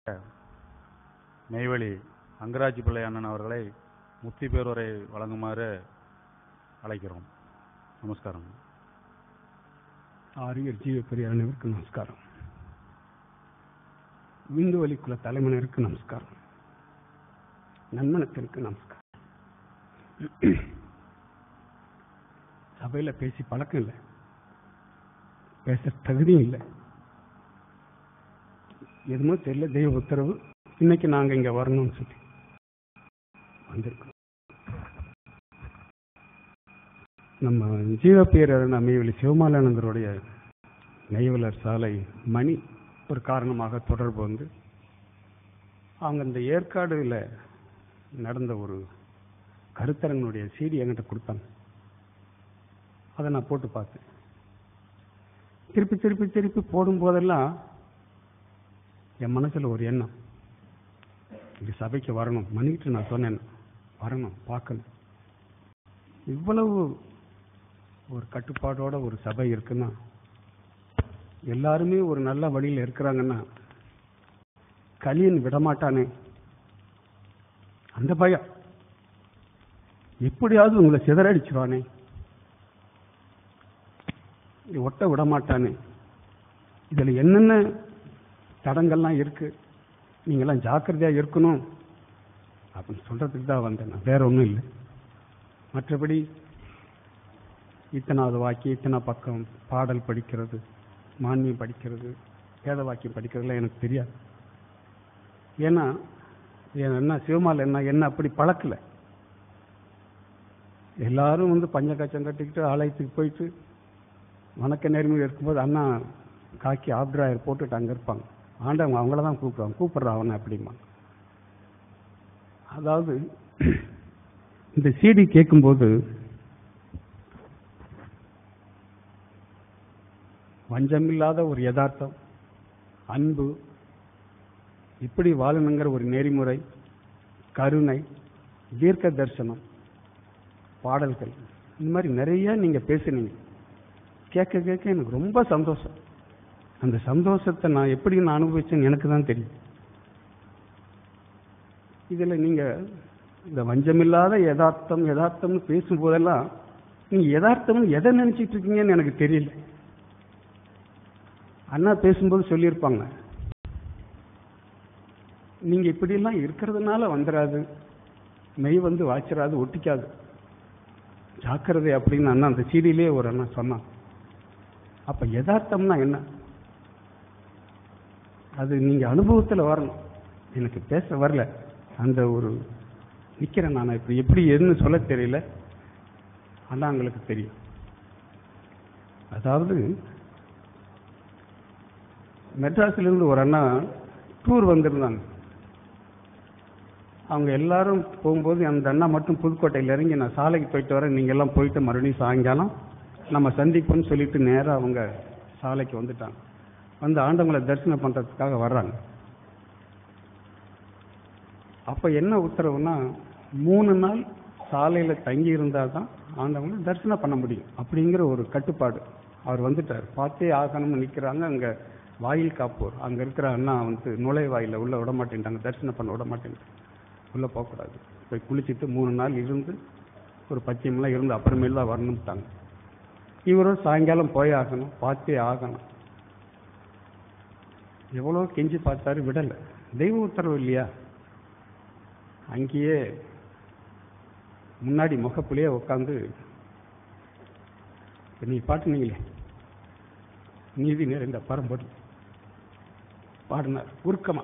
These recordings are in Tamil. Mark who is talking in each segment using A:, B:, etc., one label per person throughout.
A: நெய்வேலி அங்கராஜ் பிள்ளை அண்ணன் அவர்களை முத்தி பேருரை வழங்குமாறு அழைக்கிறோம் நமஸ்காரம்
B: ஆரியர் ஜீவப்பெரிய அனைவருக்கு நமஸ்காரம் விந்துவலி குல தலைமனருக்கு நமஸ்காரம் நன்மனத்திற்கு நமஸ்காரம் சபையில பேசி பழக்கம் இல்லை பேச தகுதியும் இல்லை எதுமோ தெரியல தெய்வ உத்தரவு இன்னைக்கு நாங்க இங்க வரணும்னு சொல்லி வந்திருக்கோம் நம்ம ஜீவப்பேரர் நமையவெளி சிவமாலானந்தருடைய நெய்வலர் சாலை மணி ஒரு காரணமாக தொடர்பு வந்து அவங்க இந்த ஏற்காடுல நடந்த ஒரு கருத்தரங்கனுடைய சீடி என்கிட்ட கொடுத்தாங்க அதை நான் போட்டு பார்த்தேன் திருப்பி திருப்பி திருப்பி போடும் போதெல்லாம் என் மனசுல ஒரு எண்ணம் இந்த சபைக்கு வரணும் மணிக்கிட்டு நான் சொன்னேன் வரணும் பார்க்கணும் இவ்வளவு ஒரு கட்டுப்பாடோட ஒரு சபை இருக்குன்னா எல்லாருமே ஒரு நல்ல வழியில் இருக்கிறாங்கன்னா கலியன் விடமாட்டானே அந்த பயம் எப்படியாவது உங்களை சிதறடிச்சிருவானே ஒட்ட விடமாட்டானே இதுல என்னென்ன தடங்கள்லாம் இருக்கு நீங்கெல்லாம் ஜாக்கிரதையா இருக்கணும் அப்படின்னு சொல்றதுக்கு தான் வந்தேன் நான். வேற ஒன்றும் இல்லை மற்றபடி இத்தனாவது வாக்கியம் இத்தனை பக்கம் பாடல் படிக்கிறது மான்மியம் படிக்கிறது வேத வாக்கியம் படிக்கிறதுலாம் எனக்கு தெரியாது ஏன்னா என் என்ன சிவமால் என்ன என்ன அப்படி பழக்கல எல்லாரும் வந்து பஞ்ச கச்சம் கட்டிக்கிட்டு ஆலயத்துக்கு போயிட்டு வணக்க நேர்மையில் இருக்கும்போது அண்ணா காக்கி ஆப்டராயர் போட்டுட்டு அங்கே இருப்பாங்க ஆண்டவங்க அவங்கள தான் கூப்பிடுவாங்க கூப்பிடுறா அவனை அப்படிமா அதாவது இந்த சிடி கேட்கும்போது வஞ்சமில்லாத ஒரு யதார்த்தம் அன்பு இப்படி வாழணுங்கிற ஒரு நெறிமுறை கருணை தீர்க்க தரிசனம் பாடல்கள் இந்த மாதிரி நிறைய நீங்க பேசுனீங்க கேட்க கேட்க எனக்கு ரொம்ப சந்தோஷம் அந்த சந்தோஷத்தை நான் எப்படி நான் அனுபவிச்சேன்னு எனக்கு தான் தெரியும் இதுல நீங்க இந்த வஞ்சமில்லாத யதார்த்தம் யதார்த்தம்னு பேசும்போதெல்லாம் நீங்க யதார்த்தம் எதை நினைச்சிட்டு இருக்கீங்கன்னு எனக்கு தெரியல அண்ணா பேசும்போது சொல்லியிருப்பாங்க நீங்க இப்படியெல்லாம் இருக்கிறதுனால வந்துடாது மெய் வந்து வாய்ச்சிடாது ஒட்டிக்காது ஜாக்கிரதை அப்படின்னு அண்ணா அந்த சீடியிலே ஒரு அண்ணா சொன்னான் அப்ப யதார்த்தம்னா என்ன அது நீங்க அனுபவத்துல வரணும் எனக்கு பேச வரல அந்த ஒரு நிக்கிறேன் நான் இப்ப எப்படி எதுன்னு சொல்ல தெரியல ஆனா உங்களுக்கு தெரியும் அதாவது மெட்ராஸ்ல இருந்து ஒரு அண்ணா டூர் வந்திருந்தாங்க அவங்க எல்லாரும் போகும்போது அந்த அண்ணா மட்டும் புதுக்கோட்டையில இறங்கி நான் சாலைக்கு போயிட்டு வரேன் நீங்க எல்லாம் போயிட்டு மறுபடியும் சாயங்காலம் நம்ம சந்திப்போம்னு சொல்லிட்டு நேரா அவங்க சாலைக்கு வந்துட்டாங்க வந்து ஆண்டவங்களை தரிசனம் பண்றதுக்காக வர்றாங்க அப்ப என்ன உத்தரவுனா மூணு நாள் சாலையில தங்கி இருந்தா தான் ஆண்டவங்களை தரிசனம் பண்ண முடியும் அப்படிங்கிற ஒரு கட்டுப்பாடு அவர் வந்துட்டார் பார்த்தே ஆகணும்னு நிக்கிறாங்க அங்க வாயில் காப்பூர் அங்க இருக்கிற அண்ணா வந்து நுழைவாயில உள்ள விட மாட்டேன்ட்டாங்க தரிசனம் பண்ண விட மாட்டேன்ட்டாங்க உள்ள போகக்கூடாது போய் குளிச்சுட்டு மூணு நாள் இருந்து ஒரு பச்சையமெல்லாம் இருந்து அப்புறமேல் தான் வரணும்ட்டாங்க இவரும் சாயங்காலம் போய் ஆகணும் பார்த்தே ஆகணும் எவ்வளோ கெஞ்சி பார்த்தாரு விடல தெய்வ உத்தரவு இல்லையா அங்கேயே முன்னாடி முகப்புலயே உட்காந்து நீ பாட்டுனீங்களே நீதி நிறைந்த பரம்பொருள் பாடினார் உருக்கமா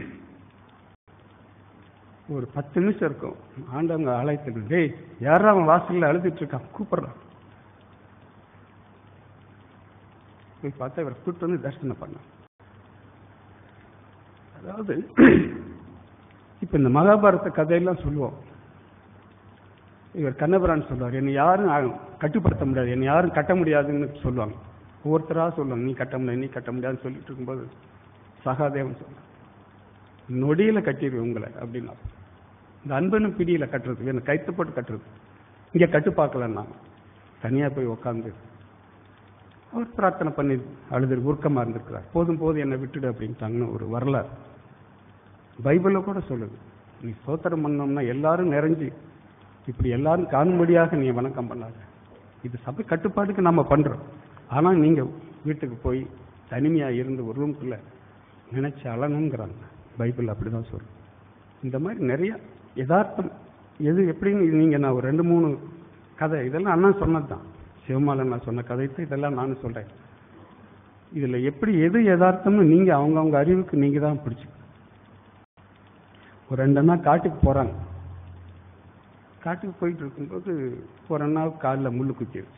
B: ஒரு பத்து நிமிஷம் இருக்கும் ஆண்டவங்க ஆலயத்தில் டேய் யாரா அவன் வாசல்ல அழுதுட்டு இருக்கான் கூப்பிடுறான் போய் பார்த்தா இவர் கூட்டு வந்து தரிசனம் பண்ணான் அதாவது இப்ப இந்த மகாபாரத கதையெல்லாம் சொல்லுவோம் இவர் கண்ணபுரான் சொல்லுவார் என்னை யாரும் ஆ- கட்டுப்படுத்த முடியாது என்னை யாரும் கட்ட முடியாதுன்னு சொல்லுவாங்க ஒவ்வொருத்தரா சொல்லுவாங்க நீ கட்ட முடியாது நீ கட்ட முடியாதுன்னு சொல்லிட்டு இருக்கும்போது சகாதேவன் சொல்லுவாங்க நொடியில கட்டிடுவேன் உங்களை அப்படின்னா இந்த அன்பனும் பிடியில கட்டுறது என்ன கைத்து போட்டு கட்டுறது இங்க கட்டு பார்க்கலன்னா தனியா போய் உக்காந்து அவர் பிரார்த்தனை பண்ணி அழுது உருக்கமா இருந்திருக்கிறார் போதும் போதும் என்னை விட்டுடு அப்படின்ட்டாங்கன்னு ஒரு வரலாறு பைபிளில் கூட சொல்லுது நீ ஸ்தோத்திரம் பண்ணோம்னா எல்லாரும் நிறைஞ்சு இப்படி எல்லாரும் காணும்படியாக நீ வணக்கம் பண்ணாத இது சபை கட்டுப்பாட்டுக்கு நம்ம பண்றோம் ஆனா நீங்க வீட்டுக்கு போய் தனிமையா இருந்து ஒரு ரூம்குள்ள நினைச்சு அழணுங்கிறாங்க பைபிள் அப்படிதான் சொல்லும் இந்த மாதிரி நிறைய யதார்த்தம் எது எப்படின்னு நீங்க நான் ஒரு ரெண்டு மூணு கதை இதெல்லாம் அண்ணா சொன்னது தான் சிவமாலன் நான் சொன்ன கதைத்து இதெல்லாம் நானும் சொல்றேன் இதுல எப்படி எது யதார்த்தம்னு நீங்க அவங்கவங்க அறிவுக்கு நீங்க தான் பிடிச்சு ஒரு ரெண்டு அண்ணா காட்டுக்கு போறாங்க காட்டுக்கு போயிட்டு இருக்கும்போது ஒரு அண்ணாவுக்கு காலில் முள்ளு குத்திருச்சு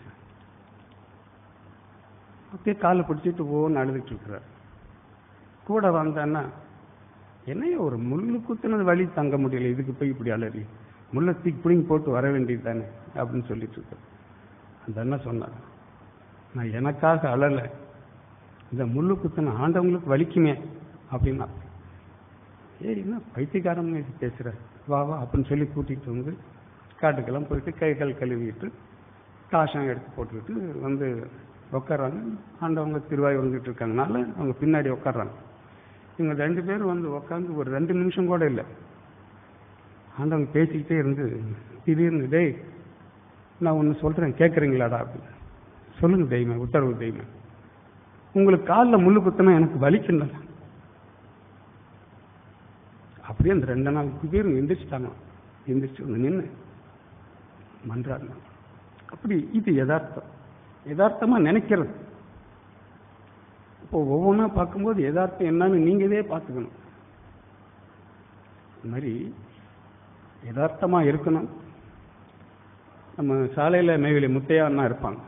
B: அப்படியே காலை பிடிச்சிட்டு ஓன்னு அழுதுட்டு இருக்கிறார் கூட வந்த அண்ணா என்னைய ஒரு முள்ளு குத்துனது வழி தங்க முடியல இதுக்கு போய் இப்படி அலறி முள்ளை தூக்கி பிடிங்கி போட்டு வர வேண்டியது தானே அப்படின்னு சொல்லிட்டு இருக்கார் அந்த அண்ணா சொன்னார் நான் எனக்காக அழலை இந்த முள்ளு குத்துன ஆண்டவங்களுக்கு வலிக்குமே அப்படின்னா ஏய் என்ன பைத்தியக்காரன் பேசுற வா வா அப்படின்னு சொல்லி கூட்டிட்டு வந்து காட்டுக்கெல்லாம் போயிட்டு கை கால் கழுவிட்டு காஷம் எடுத்து போட்டுக்கிட்டு வந்து உட்கார்றாங்க ஆண்டவங்க திருவாய் வந்துட்டு இருக்கங்கனால அவங்க பின்னாடி உட்கார்றாங்க இவங்க ரெண்டு பேரும் வந்து உட்காந்து ஒரு ரெண்டு நிமிஷம் கூட இல்லை ஆண்டவங்க பேசிக்கிட்டே இருந்து திடீர்னு டேய் நான் ஒன்று சொல்கிறேன் கேட்குறீங்களாடா அப்படின்னு சொல்லுங்க தெய்வமே உத்தரவு தெய்வமே உங்களுக்கு காலில் முள்ளு குத்தினா எனக்கு வலிக்கல அப்படியே அந்த ரெண்டு நாள் பேரும் எந்திரிச்சிட்டாங்க எந்திரிச்சு வந்து நின்று மன்றாடினா அப்படி இது யதார்த்தம் யதார்த்தமா நினைக்கிறது இப்போ ஒவ்வொன்றா பார்க்கும்போது யதார்த்தம் என்னன்னு நீங்களே பார்த்துக்கணும் இந்த மாதிரி யதார்த்தமா இருக்கணும் நம்ம சாலையில மேவில முத்தையா அண்ணா இருப்பாங்க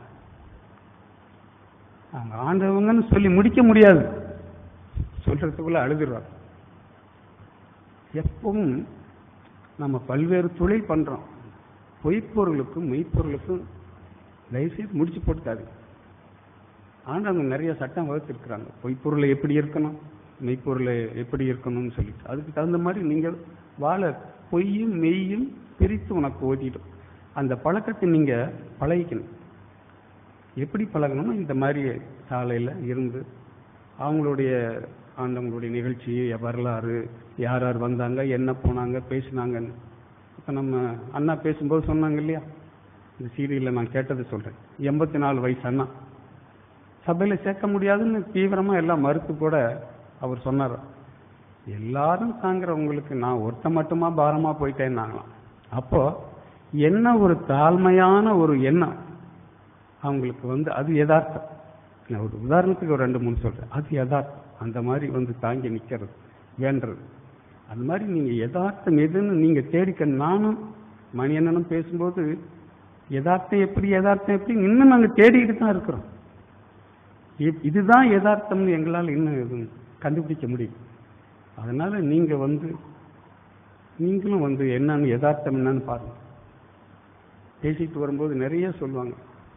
B: அவங்க ஆண்டவங்கன்னு சொல்லி முடிக்க முடியாது சொல்றதுக்குள்ள அழுதுருவாங்க எப்பவும் நம்ம பல்வேறு தொழில் பண்றோம் பொய்ப்பொருளுக்கும் மெய்ப்பொருளுக்கும் தயவுசெய்து முடிச்சு போட்டுக்காது ஆண்டவங்க நிறைய சட்டம் வகுத்திருக்கிறாங்க பொய்ப்பொருளை எப்படி இருக்கணும் மெய்ப்பொருளை எப்படி இருக்கணும்னு சொல்லிட்டு அதுக்கு தகுந்த மாதிரி நீங்கள் வாழ பொய்யும் மெய்யும் பிரித்து உனக்கு ஓட்டிடும் அந்த பழக்கத்தை நீங்க பழகிக்கணும் எப்படி பழகணும்னா இந்த மாதிரி சாலையில் இருந்து அவங்களுடைய ஆண்டவங்களுடைய நிகழ்ச்சி வரலாறு யார் யார் வந்தாங்க என்ன போனாங்க பேசினாங்கன்னு இப்போ நம்ம அண்ணா பேசும்போது சொன்னாங்க இல்லையா இந்த சீரியலில் நான் கேட்டதை சொல்கிறேன் எண்பத்தி நாலு வயசு அண்ணா சபையில் சேர்க்க முடியாதுன்னு தீவிரமாக எல்லாம் மறுத்து கூட அவர் சொன்னார் எல்லாரும் தாங்கிறவங்களுக்கு நான் ஒருத்த மட்டுமா பாரமாக போயிட்டேன்னாங்களாம் அப்போ என்ன ஒரு தாழ்மையான ஒரு எண்ணம் அவங்களுக்கு வந்து அது யதார்த்தம் நான் ஒரு உதாரணத்துக்கு ஒரு ரெண்டு மூணு சொல்றேன் அது யதார்த்தம் அந்த மாதிரி வந்து தாங்கி நிக்கிறது வேண்டது அது மாதிரி நீங்க யதார்த்தம் எதுன்னு நீங்க தேடிக்க நானும் மணி அண்ணனும் பேசும்போது யதார்த்தம் எப்படி யதார்த்தம் எப்படி இன்னும் நாங்க தேடிக்கிட்டு தான் இருக்கிறோம் இ- இதுதான் யதார்த்தம்னு எங்களால் இன்னும் எதுவும் கண்டுபிடிக்க முடியும் அதனால நீங்க வந்து நீங்களும் வந்து என்னன்னு யதார்த்தம் என்னன்னு பாருங்க பேசிட்டு வரும்போது நிறைய சொல்லுவாங்க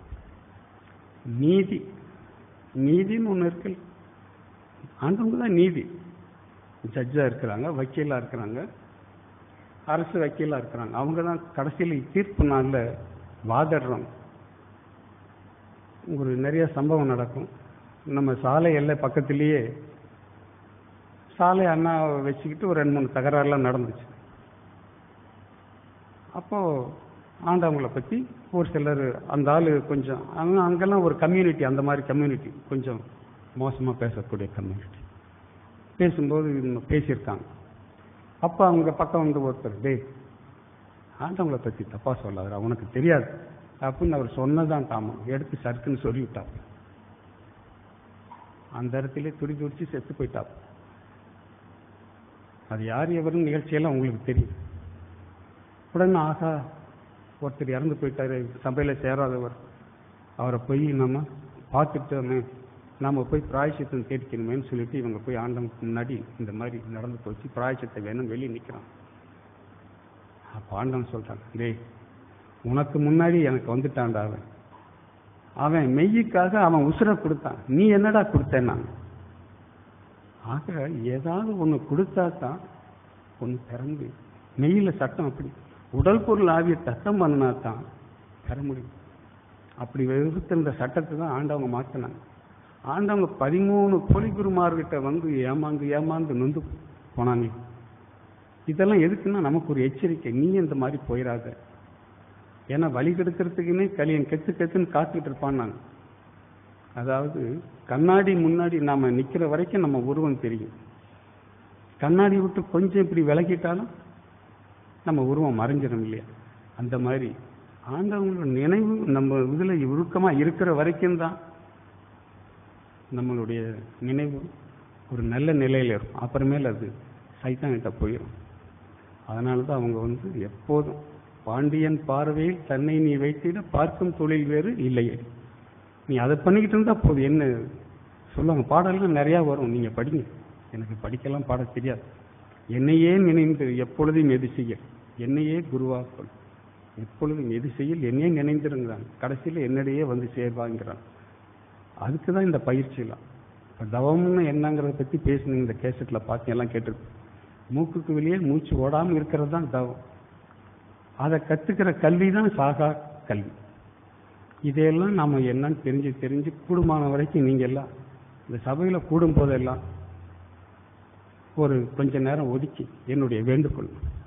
B: நீதி நீதின்னு ஒன்று இருக்கு ஆண்டவங்க தான் நீதி ஜட்ஜா இருக்கிறாங்க வக்கீலா இருக்கிறாங்க அரசு வக்கீலா இருக்கிறாங்க அவங்க தான் கடைசியில் தீர்ப்பு நாளில் வாதிடுறோம் ஒரு நிறைய சம்பவம் நடக்கும் நம்ம சாலை எல்லை பக்கத்திலேயே சாலை அண்ணா வச்சுக்கிட்டு ஒரு ரெண்டு மூணு தகராறுலாம் நடந்துச்சு அப்போ ஆண்டவங்களை பத்தி ஒரு சிலர் அந்த ஆளு கொஞ்சம் அவங்க அங்கெல்லாம் ஒரு கம்யூனிட்டி அந்த மாதிரி கம்யூனிட்டி கொஞ்சம் மோசமா பேசக்கூடிய கம்யூனிட்டி பேசும்போது இவங்க பேசியிருக்காங்க அப்போ அவங்க பக்கம் வந்து ஒருத்தர் டேய் ஆண்டவங்களை பத்தி தப்பா சொல்லாதடா உனக்கு தெரியாது அப்படின்னு அவர் சொன்னதான் தாமம் எடுத்து சறுக்குன்னு சொல்லிவிட்டார் அந்த இடத்துல துடி துடிச்சு செத்து போயிட்டார் அது யார் எவரும் நிகழ்ச்சியெல்லாம் உங்களுக்கு தெரியும் உடனே ஆகா ஒருத்தர் இறந்து போயிட்டாரு சபையில் சேராதவர் அவரை போய் நம்ம பார்த்துட்டோமே நாம போய் பிராயசித்தம் கேட்கணுமேன்னு சொல்லிட்டு இவங்க போய் ஆண்டவனுக்கு முன்னாடி இந்த மாதிரி நடந்து போச்சு பிராயசித்தை வேணும் வெளியே நிற்கிறான் அப்போ ஆண்டவன் சொல்றாங்க டேய் உனக்கு முன்னாடி எனக்கு வந்துட்டான்டா அவன் அவன் மெய்யுக்காக அவன் உசுரை கொடுத்தான் நீ என்னடா கொடுத்தேன்னா ஆக ஏதாவது ஒன்று கொடுத்தா தான் ஒன்று பிறந்து மெய்யில சட்டம் அப்படி உடல் பொருள் ஆவிய தத்தம் பண்ணினா தான் பெற முடியும் அப்படி வெறுத்திருந்த சட்டத்தை தான் ஆண்டவங்க மாற்றினாங்க ஆண்டவங்க பதிமூணு பொலிகுருமார்கிட்ட வந்து ஏமாந்து ஏமாந்து நொந்து போனாங்க இதெல்லாம் எதுக்குன்னா நமக்கு ஒரு எச்சரிக்கை நீ இந்த மாதிரி போயிடாத ஏன்னா வழி கெடுக்கிறதுக்குன்னே கலியன் கெத்து கெத்துன்னு காத்துக்கிட்டு இருப்பான் அதாவது கண்ணாடி முன்னாடி நாம நிக்கிற வரைக்கும் நம்ம உருவம் தெரியும் கண்ணாடி விட்டு கொஞ்சம் இப்படி விலகிட்டாலும் நம்ம உருவம் மறைஞ்சிடும் இல்லையா அந்த மாதிரி ஆண்டவங்களோட நினைவு நம்ம இதுல உருக்கமா இருக்கிற வரைக்கும் தான் நம்மளுடைய நினைவு ஒரு நல்ல நிலையில இருக்கும் அப்புறமேல அது சைத்தான்கிட்ட போயிடும் அதனால தான் அவங்க வந்து எப்போதும் பாண்டியன் பார்வையில் தன்னை நீ வைத்திட பார்க்கும் தொழில் வேறு இல்லையே நீ அதை பண்ணிக்கிட்டு இருந்தா போதும் என்ன சொல்லுவாங்க பாடலாம் நிறைய வரும் நீங்க படிங்க எனக்கு படிக்கலாம் பாட தெரியாது என்னையே நினைந்து எப்பொழுதும் எது செய்ய என்னையே குருவாக்கள் எப்பொழுதும் எது செய்யல் என்னையே நினைந்திருங்கிறான் கடைசியில் என்னிடையே வந்து சேர்வாங்கிறான் அதுக்கு தான் இந்த பயிற்சியெல்லாம் இப்போ தவம்னு என்னங்கிறத பற்றி பேசுனீங்க இந்த கேசட்டில் பார்த்து எல்லாம் கேட்டிருப்பேன் மூக்குக்கு வெளியே மூச்சு ஓடாமல் இருக்கிறது தான் தவம் அதை கற்றுக்கிற கல்வி தான் சாகா கல்வி இதையெல்லாம் நாம என்னன்னு தெரிஞ்சு தெரிஞ்சு கூடுமான வரைக்கும் நீங்க எல்லாம் இந்த சபையில கூடும் போதெல்லாம் ஒரு கொஞ்ச நேரம் ஒதுக்கி என்னுடைய வேண்டுகோள்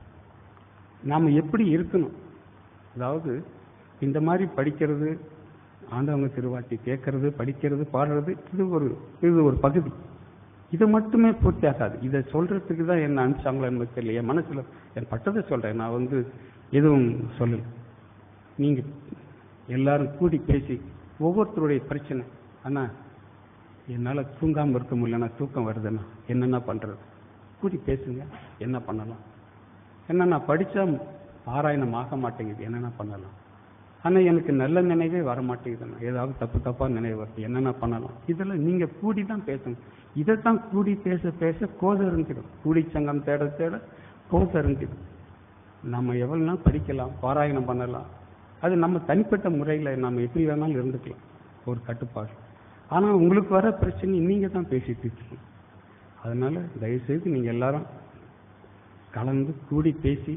B: நாம எப்படி இருக்கணும் அதாவது இந்த மாதிரி படிக்கிறது ஆண்டவங்க திருவாட்டி கேட்கறது படிக்கிறது பாடுறது இது ஒரு இது ஒரு பகுதி இது மட்டுமே பூர்த்தி ஆகாது இதை சொல்றதுக்கு தான் என்ன அனுப்பிச்சாங்களோ எனக்கு தெரியல என் மனசுல என் பட்டதை சொல்றேன் நான் வந்து எதுவும் சொல்லல நீங்க எல்லாரும் கூடி பேசி ஒவ்வொருத்தருடைய பிரச்சனை அண்ணா என்னால தூங்காம இருக்க முடியலண்ணா தூக்கம் வருதுண்ணா என்னென்ன பண்றது கூடி பேசுங்க என்ன பண்ணலாம் என்ன நான் படிச்சா பாராயணம் ஆக மாட்டேங்குது என்னென்ன பண்ணலாம் ஆனா எனக்கு நல்ல நினைவே வர மாட்டேங்குதுண்ணா ஏதாவது தப்பு தப்பா நினைவு வருது என்னென்ன பண்ணலாம் இதெல்லாம் நீங்க கூடி தான் பேசணும் இதைத்தான் கூடி பேச பேச கோதை இருந்துடும் கூடி சங்கம் தேட தேட கோதை இருந்துடும் நம்ம எவ்வளவு நாள் படிக்கலாம் பாராயணம் பண்ணலாம் அது நம்ம தனிப்பட்ட முறையில் நம்ம எப்படி வேணாலும் இருந்துக்கலாம் ஒரு கட்டுப்பாடு ஆனா உங்களுக்கு வர பிரச்சனை நீங்க தான் பேசி தீர்க்கணும் அதனால தயவுசெய்து நீங்க எல்லாரும் கலந்து கூடி பேசி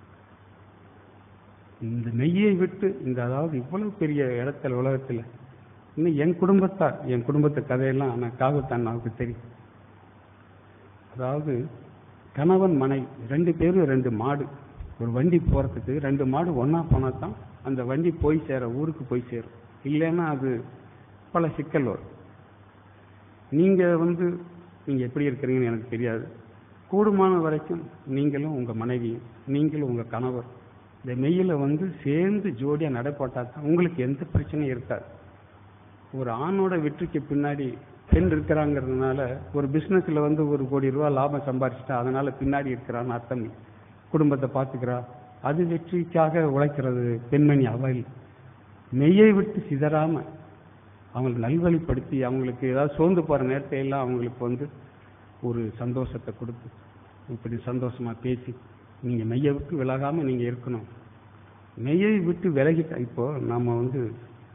B: இந்த மெய்யை விட்டு இந்த அதாவது இவ்வளவு பெரிய இடத்துல உலகத்துல இன்னும் என் குடும்பத்தார் என் குடும்பத்து கதையெல்லாம் ஆனால் காகுத்தான் நமக்கு தெரியும் அதாவது கணவன் மனைவி ரெண்டு பேரும் ரெண்டு மாடு ஒரு வண்டி போறதுக்கு ரெண்டு மாடு ஒண்ணா போனா தான் அந்த வண்டி போய் சேர ஊருக்கு போய் சேரும் இல்லைன்னா அது பல சிக்கல் வரும் நீங்க வந்து நீங்க எப்படி இருக்கிறீங்கன்னு எனக்கு தெரியாது கூடுமான வரைக்கும் நீங்களும் உங்க மனைவி நீங்களும் உங்க கணவர் இந்த மெய்யில வந்து சேர்ந்து ஜோடியா நடைபோட்டா தான் உங்களுக்கு எந்த பிரச்சனையும் இருக்காது ஒரு ஆணோட வெற்றிக்கு பின்னாடி பெண் இருக்கிறாங்கிறதுனால ஒரு பிசினஸ்ல வந்து ஒரு கோடி ரூபாய் லாபம் சம்பாரிச்சிட்டா அதனால பின்னாடி இருக்கிறான்னு அர்த்தம் இல்லை. குடும்பத்தை பார்த்துக்கிறா அது வெற்றிக்காக உழைக்கிறது பெண்மணி அவள் மெய்யை விட்டு சிதறாம அவங்களுக்கு நல்வழிப்படுத்தி அவங்களுக்கு ஏதாவது சோர்ந்து போற நேரத்தை எல்லாம் அவங்களுக்கு வந்து ஒரு சந்தோஷத்தை கொடுத்து இப்படி சந்தோஷமா பேசி நீங்க மெய்யை விட்டு விலகாம நீங்க இருக்கணும் மெய்யை விட்டு விலகிட்டா இப்போ நாம வந்து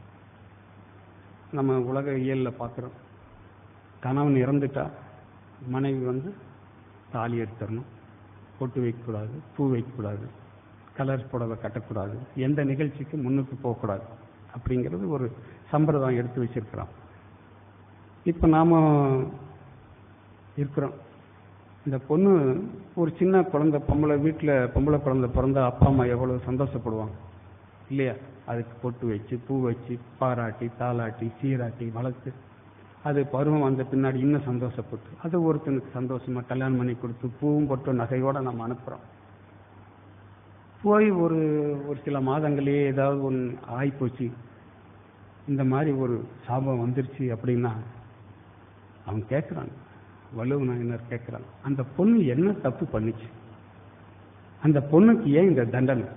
B: நம்ம உலக இயல்ல பார்க்குறோம் கணவன் இறந்துட்டா மனைவி வந்து தாலி எடுத்துடணும் பொட்டு வைக்கக்கூடாது பூ வைக்கக்கூடாது கலர் புடவை கட்டக்கூடாது எந்த நிகழ்ச்சிக்கு முன்னுக்கு போகக்கூடாது அப்படிங்கிறது ஒரு சம்பிரதாயம் எடுத்து வச்சிருக்கிறோம் இப்போ நாம இருக்கிறோம் இந்த பொண்ணு ஒரு சின்ன குழந்தை பொம்பளை வீட்டில் பொம்பளை குழந்தை பிறந்தா அப்பா அம்மா எவ்வளவு சந்தோஷப்படுவாங்க இல்லையா அதுக்கு பொட்டு வச்சு பூ வச்சு பாராட்டி தாளாட்டி சீராட்டி வளர்த்து அது பருவம் வந்த பின்னாடி இன்னும் சந்தோஷப்பட்டு அது ஒருத்தனுக்கு சந்தோஷமா கல்யாணம் பண்ணி கொடுத்து பூவும் பொட்டு நகையோட நம்ம அனுப்புறோம் போய் ஒரு ஒரு சில மாதங்களே ஏதாவது ஒன்று ஆயிப்போச்சு இந்த மாதிரி ஒரு சாபம் வந்துருச்சு அப்படின்னா அவன் கேட்குறான் வலுவனர் கேட்குறான் அந்த பொண்ணு என்ன தப்பு பண்ணுச்சு அந்த பொண்ணுக்கு ஏன் இந்த தண்டனை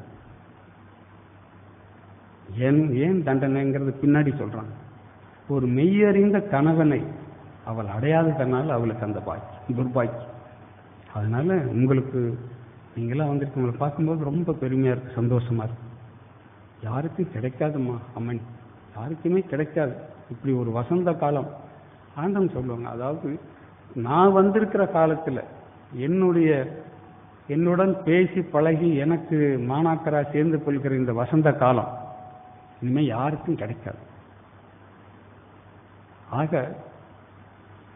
B: ஏன் ஏன் தண்டனைங்கிறது பின்னாடி சொல்றாங்க ஒரு மெய்யறிந்த கணவனை அவள் அடையாததனால் அவளுக்கு அந்த பாக்கி துர்பாக்கி அதனால உங்களுக்கு நீங்களாம் வந்துட்டு உங்களை பார்க்கும்போது ரொம்ப பெருமையா இருக்கு சந்தோஷமா இருக்கு யாருக்கும் கிடைக்காதும்மா அம்மன் யாருக்குமே கிடைக்காது இப்படி ஒரு வசந்த காலம் ஆண்டம் சொல்லுவாங்க அதாவது நான் வந்திருக்கிற காலத்துல என்னுடைய என்னுடன் பேசி பழகி எனக்கு மாணாக்கரா சேர்ந்து கொள்கிற இந்த வசந்த காலம் இனிமே யாருக்கும் கிடைக்காது ஆக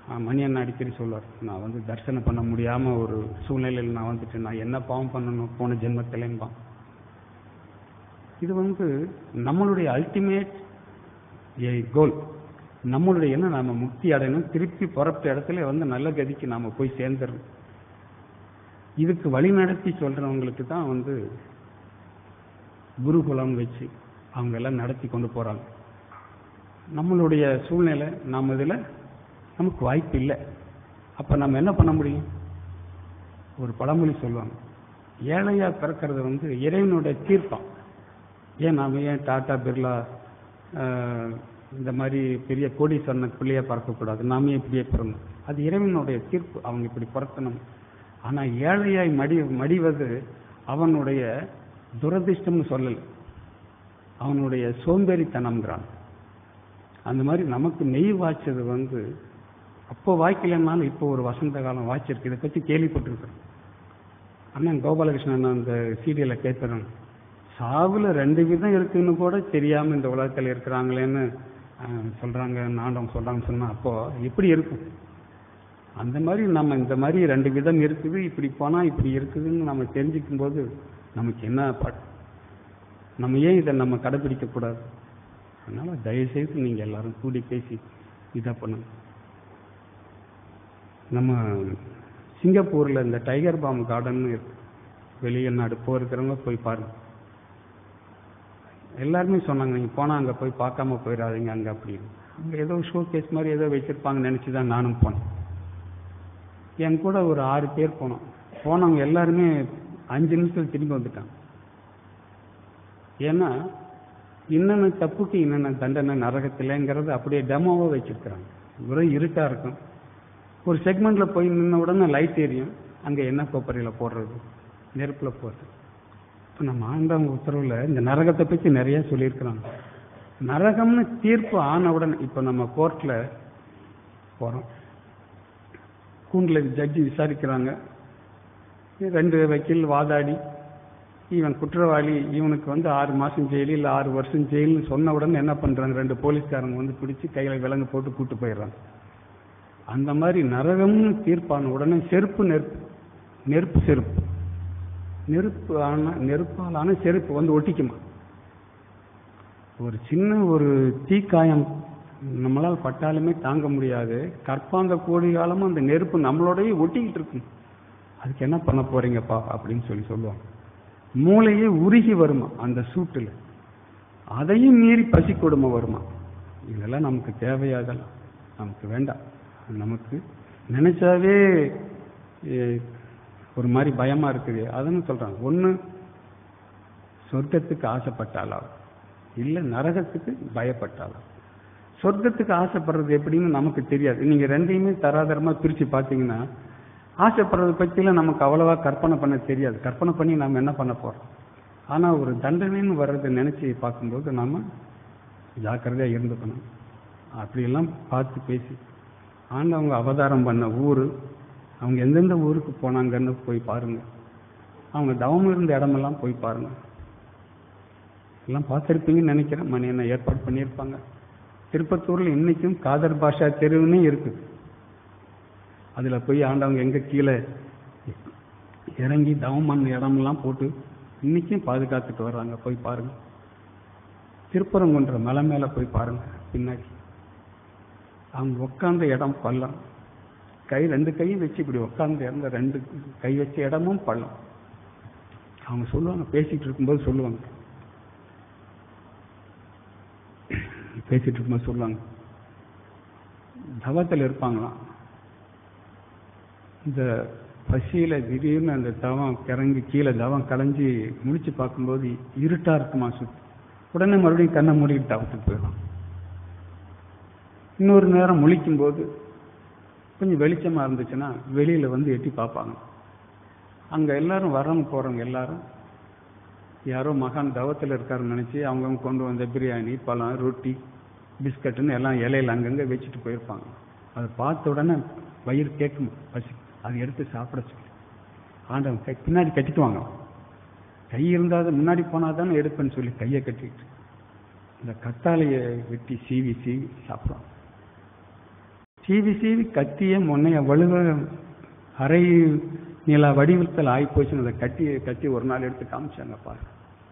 B: ஆ, மணி அண்ணா அடிக்கடி சொல்லுவார் நான் வந்து தரிசனம் பண்ண முடியாமல் ஒரு சூழ்நிலையில் நான் வந்துட்டு நான் என்ன பாவம் பண்ணணும் போன ஜென்மத்திலேன்பான் இது வந்து நம்மளுடைய அல்டிமேட் கோல் நம்மளுடைய என்ன நாம முக்தி அடையணும் திருப்பி புறப்பட்ட இடத்துல வந்து நல்ல கதிக்கு நாம போய் சேர்ந்துடணும் இதுக்கு வழி நடத்தி சொல்றவங்களுக்கு தான் வந்து குருகுலம் வச்சு அவங்க எல்லாம் நடத்தி கொண்டு போறாங்க நம்மளுடைய சூழ்நிலை நாம் இதில் நமக்கு வாய்ப்பு இல்லை அப்ப நம்ம என்ன பண்ண முடியும் ஒரு பழமொழி சொல்லுவாங்க ஏழையா பிறக்கிறது வந்து இறைவனுடைய தீர்ப்பம் ஏன் நாம ஏன் டாடா பிர்லா ஆஹ், இந்த மாதிரி பெரிய கோடீஸ்வரன் பிள்ளையா பிறக்கக்கூடாது நாம ஏன் இப்படியே பிறந்தோம் அது இறைவனுடைய தீர்ப்பு அவங்க இப்படி பிறக்கணும் ஆனா ஏழையாய் மடி மடிவது அவனுடைய துரதிர்ஷ்டம்னு சொல்லல அவனுடைய சோம்பேறித்தனம்ங்கிறான் அந்த மாதிரி நமக்கு மெய் வாய்ச்சது வந்து அப்போ வாய்க்கலைன்னாலும் இப்போ ஒரு வசந்த காலம் வாய்ச்சிருக்கு இதை பற்றி கேள்விப்பட்டிருக்கிறேன் அண்ணன் கோபாலகிருஷ்ணன் அந்த சீரியலை கேட்குறேன் சாவுல ரெண்டு விதம் இருக்குன்னு கூட தெரியாம இந்த உலகத்தில் இருக்கிறாங்களேன்னு அஹ், சொல்றாங்க நாண்டவங்க சொல்றாங்கன்னு சொன்னா அப்போ எப்படி இருக்கும் அந்த மாதிரி நம்ம இந்த மாதிரி ரெண்டு விதம் இருக்குது இப்படி போனா இப்படி இருக்குதுன்னு நம்ம தெரிஞ்சுக்கும் போது நமக்கு என்ன பாட் நம்ம ஏன் இதை நம்ம கடைபிடிக்க கூடாது அதனால தயவுசெய்து நீங்க எல்லாரும் கூடி பேசி இதை பண்ணுங்க நம்ம சிங்கப்பூர்ல இந்த டைகர் பாம் கார்டன் வெளிநாடு போயிருக்கிறவங்க போய் பாருங்க எல்லாருமே சொன்னாங்க நீங்க போனா அங்க போய் பார்க்காம போயிடாதீங்க அங்க அப்படின்னு அங்க ஏதோ ஷோ கேஸ் மாதிரி ஏதோ வச்சிருப்பாங்கன்னு நினைச்சு தான் நானும் போனேன் என் கூட ஒரு ஆறு பேர் போனோம் போனவங்க எல்லாருமே அஞ்சு நிமிஷத்துல திரும்பி வந்துட்டாங்க ஏன்னா இன்னென்ன தப்புக்கு இன்னென்ன தண்டனை நரகத்தில்ங்கிறது அப்படியே டெமோவா வச்சிருக்கிறாங்க வெறும் இருட்டா இருக்கும் ஒரு செக்மெண்ட்ல போய் நின்ன உடனே லைட் எரியும் அங்க என்ன கொப்பரையில போடுறது நெருப்புல போடுறது இப்ப நம்ம ஆண்டவங்க உத்தரவுல இந்த நரகத்தை பத்தி நிறைய சொல்லியிருக்கிறாங்க நரகம்னு தீர்ப்பு ஆன உடனே இப்ப நம்ம கோர்ட்ல போறோம் கூண்டுல ஜட்ஜி விசாரிக்கிறாங்க ரெண்டு வக்கீல் வாதாடி இவன் குற்றவாளி இவனுக்கு வந்து ஆறு மாசம் ஜெயிலு இல்ல ஆறு வருஷம் ஜெயில்னு சொன்ன உடனே என்ன பண்றாங்க ரெண்டு போலீஸ்காரங்க வந்து பிடிச்சு கையில விலங்கு போட்டு கூட்டு போயிடுறாங்க அந்த மாதிரி நரகம்னு தீர்ப்பான உடனே செருப்பு நெருப்பு நெருப்பு செருப்பு நெருப்பு ஆன நெருப்பால் ஆன செருப்பு வந்து ஒட்டிக்குமா ஒரு சின்ன ஒரு தீக்காயம் நம்மளால் பட்டாலுமே தாங்க முடியாது கற்பாந்த கோடி காலமும் அந்த நெருப்பு நம்மளோடயே ஒட்டிக்கிட்டு இருக்கும் அதுக்கு என்ன பண்ண போறீங்கப்பா அப்படின்னு சொல்லி சொல்லுவாங்க மூளையே உருகி வருமா அந்த சூட்டுல அதையும் மீறி பசி கொடுமை வருமா இதெல்லாம் நமக்கு தேவையாகலாம் நமக்கு வேண்டாம் நமக்கு நினைச்சாவே எ, ஒரு மாதிரி பயமா இருக்குது அதுன்னு சொல்றாங்க ஒண்ணு சொர்க்கத்துக்கு ஆசைப்பட்டாலா இல்ல நரகத்துக்கு பயப்பட்டாலா சொர்க்கத்துக்கு ஆசைப்படுறது எப்படின்னு நமக்கு தெரியாது நீங்க ரெண்டையுமே தராதரமா பிரிச்சு பார்த்தீங்கன்னா ஆசைப்படுறத பத்திலாம் நமக்கு அவ்வளவா கற்பனை பண்ண தெரியாது கற்பனை பண்ணி நாம என்ன பண்ண போறோம் ஆனா ஒரு தண்டனைன்னு வர்றதை நினைச்சு பார்க்கும்போது நாம ஜாக்கிரதையா இருந்துக்கணும் அப்படியெல்லாம் பார்த்து பேசி ஆண்டவங்க அவதாரம் பண்ண ஊரு அவங்க எந்தெந்த ஊருக்கு போனாங்கன்னு போய் பாருங்க அவங்க தவம் இருந்த இடமெல்லாம் போய் பாருங்க எல்லாம் பார்த்துருப்பீங்கன்னு நினைக்கிறேன் மணி என்ன ஏற்பாடு பண்ணியிருப்பாங்க திருப்பத்தூர்ல இன்னைக்கும் காதர் பாஷா தெருவுன்னே இருக்குது அதுல போய் ஆண்டவங்க எங்க கீழே இறங்கி தவம் பண்ண இடமெல்லாம் போட்டு இன்னைக்கும் பாதுகாத்துட்டு வர்றாங்க போய் பாருங்க திருப்பரங்குன்ற மலை மேல போய் பாருங்க பின்னாடி அவங்க உட்கார்ந்த இடம் பள்ளம் கை ரெண்டு கையும் வச்சு இப்படி உட்கார்ந்து இருந்த ரெண்டு கை வச்ச இடமும் பள்ளம் அவங்க சொல்லுவாங்க பேசிட்டு இருக்கும்போது சொல்லுவாங்க பேசிட்டு இருக்கும்போது சொல்லுவாங்க தவத்தில் இருப்பாங்களாம் இந்த பசியில திடீர்னு அந்த தவம் கிறங்கி கீழே தவம் களைஞ்சி முடிச்சு பார்க்கும்போது இருட்டா இருக்குமா சுத்தி உடனே மறுபடியும் கண்ணை மூடிட்டு தவத்துக்கு போயிடலாம் இன்னொரு நேரம் முழிக்கும் போது கொஞ்சம் வெளிச்சமா இருந்துச்சுன்னா வெளியில வந்து எட்டி பார்ப்பாங்க அங்க எல்லாரும் வரவங்க போறவங்க எல்லாரும் யாரோ மகான் தவத்தில் இருக்காருன்னு நினைச்சு அவங்கவுங்க கொண்டு வந்த பிரியாணி பழம் ரொட்டி பிஸ்கட்டுன்னு எல்லாம் இலையில அங்கங்க வச்சுட்டு போயிருப்பாங்க அதை பார்த்த உடனே வயிறு கேட்கும் பசி அதை எடுத்து சாப்பிட சொல்லி ஆண்டவன் கை பின்னாடி கட்டிட்டு வாங்க கை இருந்தால் முன்னாடி போனால் தானே எடுப்பேன்னு சொல்லி கையை கட்டிட்டு இந்த கத்தாழையை வெட்டி சீவி சீவி சாப்பிடுவாங்க சீவி சீவி கத்திய முன்னைய வலுவ அரை நில வடிவத்தில் ஆகிப்போச்சுன்னு அதை கட்டி கத்தி ஒரு நாள் எடுத்து காமிச்சாங்க பாருங்க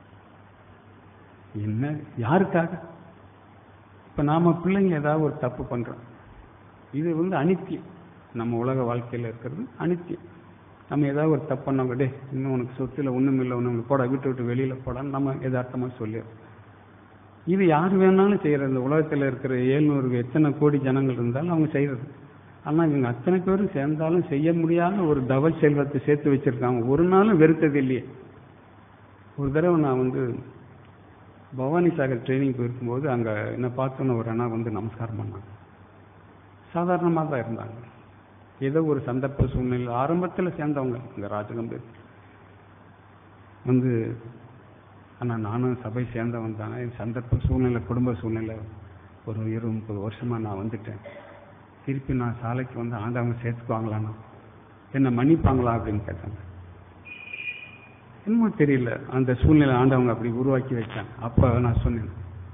B: என்ன யாருக்காக இப்ப நாம பிள்ளைங்க ஏதாவது ஒரு தப்பு பண்றோம் இது வந்து அனித்தியம் நம்ம உலக வாழ்க்கையில இருக்கிறது அனித்தியம் நம்ம ஏதாவது ஒரு தப்பு பண்ணோம் டே இன்னும் உனக்கு சொத்துல ஒண்ணும் இல்லை ஒண்ணும் போட விட்டு விட்டு வெளியில போடான்னு நம்ம எதார்த்தமா சொல்லிடுறோம் இது யார் வேணாலும் செய்யறது இந்த உலகத்துல இருக்கிற ஏழ்நூறு எத்தனை கோடி ஜனங்கள் இருந்தாலும் அவங்க செய்யறது ஆனா இவங்க அத்தனை பேரும் சேர்ந்தாலும் செய்ய முடியாத ஒரு தவ செல்வத்தை சேர்த்து வச்சிருக்காங்க ஒரு நாளும் வெறுத்தது இல்லையே ஒரு தடவை நான் வந்து பவானி சாகர் ட்ரைனிங் போயிருக்கும்போது அங்க என்ன பார்த்தோன்னு ஒரு அண்ணா வந்து நமஸ்காரம் பண்ணாங்க சாதாரணமாக தான் இருந்தாங்க ஏதோ ஒரு சந்தர்ப்ப சூழ்நிலை ஆரம்பத்தில் சேர்ந்தவங்க இந்த ராஜகம்பீர் வந்து ஆனா நானும் சபை சேர்ந்தவன் தானே சந்தர்ப்ப சூழ்நிலை குடும்ப சூழ்நிலை ஒரு இருபது முப்பது வருஷமா நான் வந்துட்டேன் திருப்பி நான் சாலைக்கு வந்து ஆண்டவங்க சேர்த்துக்குவாங்களான்னா என்ன மன்னிப்பாங்களா அப்படின்னு கேட்டாங்க என்னமோ தெரியல அந்த சூழ்நிலை ஆண்டவங்க அப்படி உருவாக்கி வச்சாங்க அப்ப நான் சொன்னேன்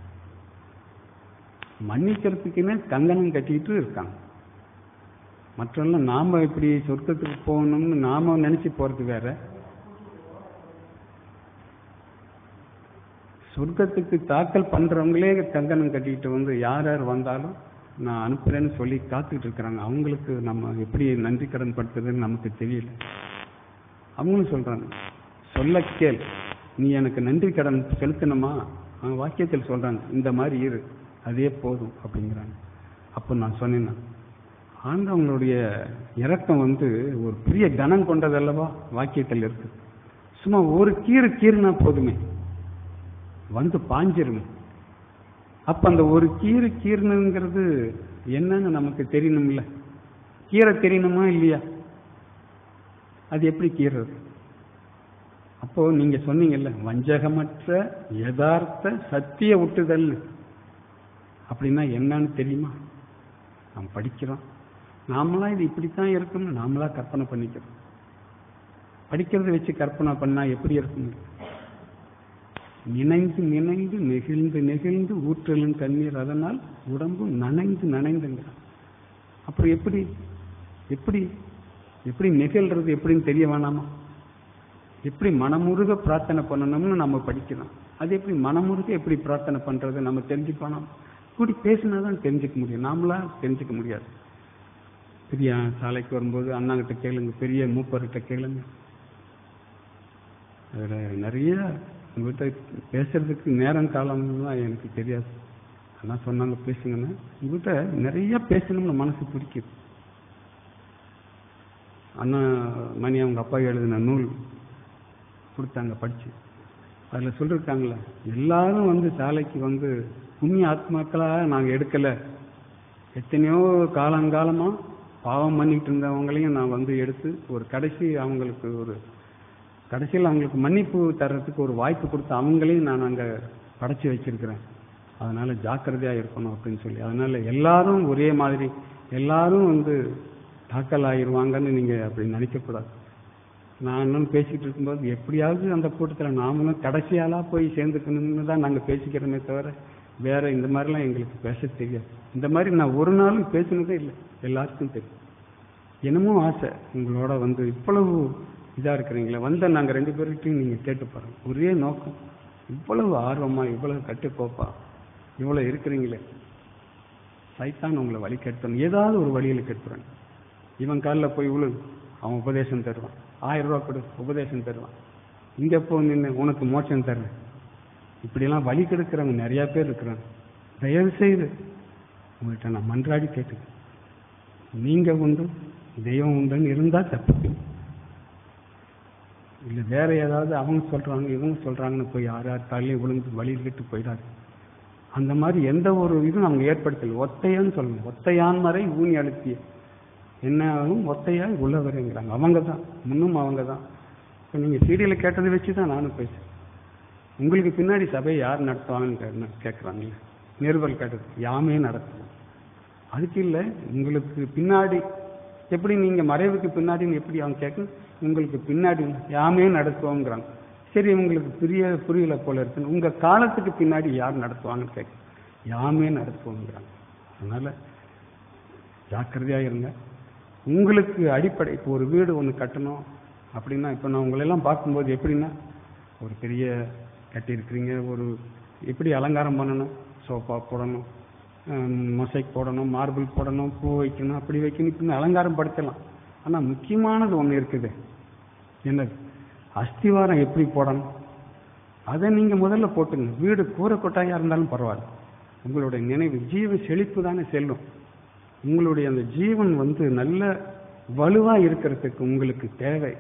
B: மன்னிக்கிறதுக்குன்னே கங்கணம் கட்டிட்டு இருக்காங்க மற்றவங்க நாம இப்படி சொர்க்கத்துக்கு போகணும்னு நாம நினைச்சு போறது வேற சொர்க்கத்துக்கு தாக்கல் பண்றவங்களே கங்கணம் கட்டிட்டு வந்து யார் யார் வந்தாலும் நான் அனுப்புறேன்னு சொல்லி காத்துக்கிட்டு இருக்கிறாங்க அவங்களுக்கு நம்ம எப்படி நன்றி கடன் படுத்துறதுன்னு நமக்கு தெரியல அவங்களும் சொல்றாங்க சொல்ல கேள் நீ எனக்கு நன்றி கடன் செலுத்தணுமா அவங்க வாக்கியத்தில் சொல்றாங்க இந்த மாதிரி இரு அதே போதும் அப்படிங்கிறாங்க அப்போ நான் சொன்னேன்னா ஆண்டவங்களுடைய இரக்கம் வந்து ஒரு பெரிய கனம் கொண்டதல்லவா வாக்கியத்தில் இருக்கு சும்மா ஒரு கீறு கீறுனா போதுமே வந்து பாஞ்சிருமே அப்ப அந்த ஒரு கீறு கீரணுங்கிறது என்னன்னு நமக்கு தெரியணும்ல கீரை தெரியணுமா இல்லையா அது எப்படி கீறது அப்போ நீங்க சொன்னீங்கல்ல வஞ்சகமற்ற யதார்த்த சத்திய விட்டுதல் அப்படின்னா என்னன்னு தெரியுமா நாம் படிக்கிறோம் நாமளா இது இப்படித்தான் இருக்கும்னு நாமளா கற்பனை பண்ணிக்கிறோம் படிக்கிறத வச்சு கற்பனை பண்ணா எப்படி இருக்கும் நினைந்து நினைந்து நெகிழ்ந்து நெகிழ்ந்து ஊற்றலும் தண்ணீர் அதனால் உடம்பு நனைந்து நனைந்துங்கிறான் அப்புறம் எப்படி எப்படி எப்படி நெகிழ்றது எப்படின்னு தெரிய வேணாமா எப்படி மனமுருக பிரார்த்தனை பண்ணணும்னு நம்ம படிக்கிறோம் அது எப்படி மனமுருக எப்படி பிரார்த்தனை பண்றது நம்ம தெரிஞ்சுக்கணும் கூடி பேசினா தான் தெரிஞ்சுக்க முடியும் நாமளா தெரிஞ்சுக்க முடியாது பெரிய சாலைக்கு வரும்போது அண்ணாங்கிட்ட கேளுங்க பெரிய மூப்பர்கிட்ட கேளுங்க அதில் நிறைய உங்கள்கிட்ட பேசுறதுக்கு நேரம் காலம்லாம் எனக்கு தெரியாது அண்ணா சொன்னாங்க பேசுங்கன்னு உங்கள்கிட்ட நிறைய பேசணும்னு மனசு பிடிக்குது அண்ணா மணி அவங்க அப்பா எழுதின நூல் கொடுத்தாங்க படிச்சு அதில் சொல்லியிருக்காங்களே எல்லாரும் வந்து சாலைக்கு வந்து புண்ணிய ஆத்மாக்களாக நாங்கள் எடுக்கலை எத்தனையோ காலங்காலமாக பாவம் பண்ணிட்டு இருந்தவங்களையும் நான் வந்து எடுத்து ஒரு கடைசி அவங்களுக்கு ஒரு கடைசியில் அவங்களுக்கு மன்னிப்பு தர்றதுக்கு ஒரு வாய்ப்பு கொடுத்து அவங்களையும் நான் அங்கே படைச்சி வச்சிருக்கிறேன் அதனால ஜாக்கிரதையா இருக்கணும் அப்படின்னு சொல்லி அதனால எல்லாரும் ஒரே மாதிரி எல்லாரும் வந்து தாக்கல் ஆயிருவாங்கன்னு நீங்க அப்படி நினைக்கக்கூடாது நான் இன்னும் பேசிக்கிட்டு இருக்கும்போது எப்படியாவது அந்த கூட்டத்தில் நாமளும் கடைசியாலா போய் சேர்ந்துக்கணும்னு தான் நாங்கள் பேசிக்கிறோமே தவிர வேற இந்த மாதிரிலாம் எங்களுக்கு பேச தெரியாது இந்த மாதிரி நான் ஒரு நாளும் பேசினதே இல்லை எல்லாருக்கும் தெரியும் என்னமோ ஆசை உங்களோட வந்து இவ்வளவு இதா இருக்கிறீங்களே வந்த நாங்க ரெண்டு பேர்கிட்டையும் நீங்க கேட்டு பாருங்க ஒரே நோக்கம் இவ்வளவு ஆர்வமா இவ்வளவு கட்டுக்கோப்பா இவ்வளவு இருக்கிறீங்களே சைத்தான் உங்களை வழி கெடுத்தணும் ஏதாவது ஒரு வழியில கெடுத்துறாங்க இவன் காலில் போய் விழு அவன் உபதேசம் தருவான் ஆயிரம் ரூபா கொடு உபதேசம் தருவான் இங்க போ நின்று உனக்கு மோட்சம் தர்றேன் இப்படியெல்லாம் வழி கெடுக்கிறவங்க நிறைய பேர் இருக்கிறாங்க தயவு செய்து உங்கள்கிட்ட நான் மன்றாடி கேட்டுக்கிறேன் நீங்க உண்டு தெய்வம் உண்டுன்னு இருந்தா தப்பு இல்ல வேற ஏதாவது அவங்க சொல்றாங்க இவங்க சொல்றாங்கன்னு போய் யார் யார் தலையும் விழுந்து வழியில் விட்டு போயிடாது அந்த மாதிரி எந்த ஒரு இதுவும் அவங்க ஏற்படுத்தல ஒத்தையான்னு சொல்லணும் ஒத்தையான் வரை ஊனி அழுத்திய என்ன ஆகும் ஒத்தையாய் உள்ளவருங்கிறாங்க அவங்க தான் முன்னும் அவங்க தான் இப்போ நீங்கள் சீரியலில் கேட்டதை வச்சு தான் நானும் பேசுறேன் உங்களுக்கு பின்னாடி சபையை யார் நடத்துவாங்கன்னு கேட்குறாங்களே நிருபல் கேட்டது யாமே நடத்துவோம் அதுக்கு இல்லை உங்களுக்கு பின்னாடி எப்படி நீங்க மறைவுக்கு பின்னாடின்னு எப்படி அவங்க கேட்கணும் உங்களுக்கு பின்னாடி யாமே நடத்துவோங்கிறாங்க சரி உங்களுக்கு புரிய புரியல போல இருக்குன்னு உங்க காலத்துக்கு பின்னாடி யார் நடத்துவாங்கன்னு கேட்க யாமே நடத்துவோங்கிறாங்க அதனால ஜாக்கிரதையா இருங்க உங்களுக்கு அடிப்படை இப்போ ஒரு வீடு ஒன்று கட்டணும் அப்படின்னா இப்போ நான் உங்களெல்லாம் பார்க்கும்போது எப்படின்னா ஒரு பெரிய கட்டியிருக்கிறீங்க ஒரு எப்படி அலங்காரம் பண்ணணும் சோஃபா போடணும் மொசைக் போடணும் மார்பிள் போடணும் பூ வைக்கணும் அப்படி வைக்கணும் இப்படி அலங்காரம் படுத்தலாம் ஆனால் முக்கியமானது ஒன்று இருக்குது என்னது அஸ்திவாரம் எப்படி போடணும் அதை நீங்க முதல்ல போட்டுங்க வீடு கூரை கொட்டாயா இருந்தாலும் பரவாயில்ல உங்களுடைய நினைவு ஜீவ செழிப்பு தானே செல்லும் உங்களுடைய அந்த ஜீவன் வந்து நல்ல வலுவா இருக்கிறதுக்கு உங்களுக்கு தேவை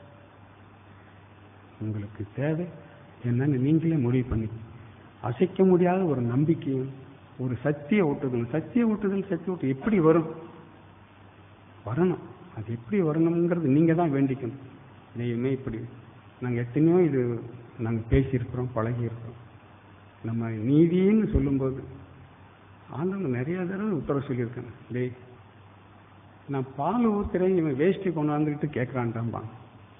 B: உங்களுக்கு தேவை என்னன்னு நீங்களே முடிவு பண்ணி அசைக்க முடியாத ஒரு நம்பிக்கையும் ஒரு சத்திய ஊட்டுதல் சத்திய ஊட்டுதல் சத்திய ஊட்டு எப்படி வரும் வரணும் அது எப்படி வரணுங்கிறது நீங்க தான் வேண்டிக்கணும் தெய்வமே இப்படி நாங்கள் எத்தனையோ இது நாங்கள் பேசியிருக்கிறோம் பழகியிருக்கிறோம் நம்ம நீதின்னு சொல்லும்போது ஆண்டவங்க நிறைய தடவை உத்தரவு சொல்லியிருக்காங்க டேய் நான் பால் ஊத்துறேன் இவன் வேஷ்டி கொண்டாந்துக்கிட்டு கேட்குறான்டாம்பாங்க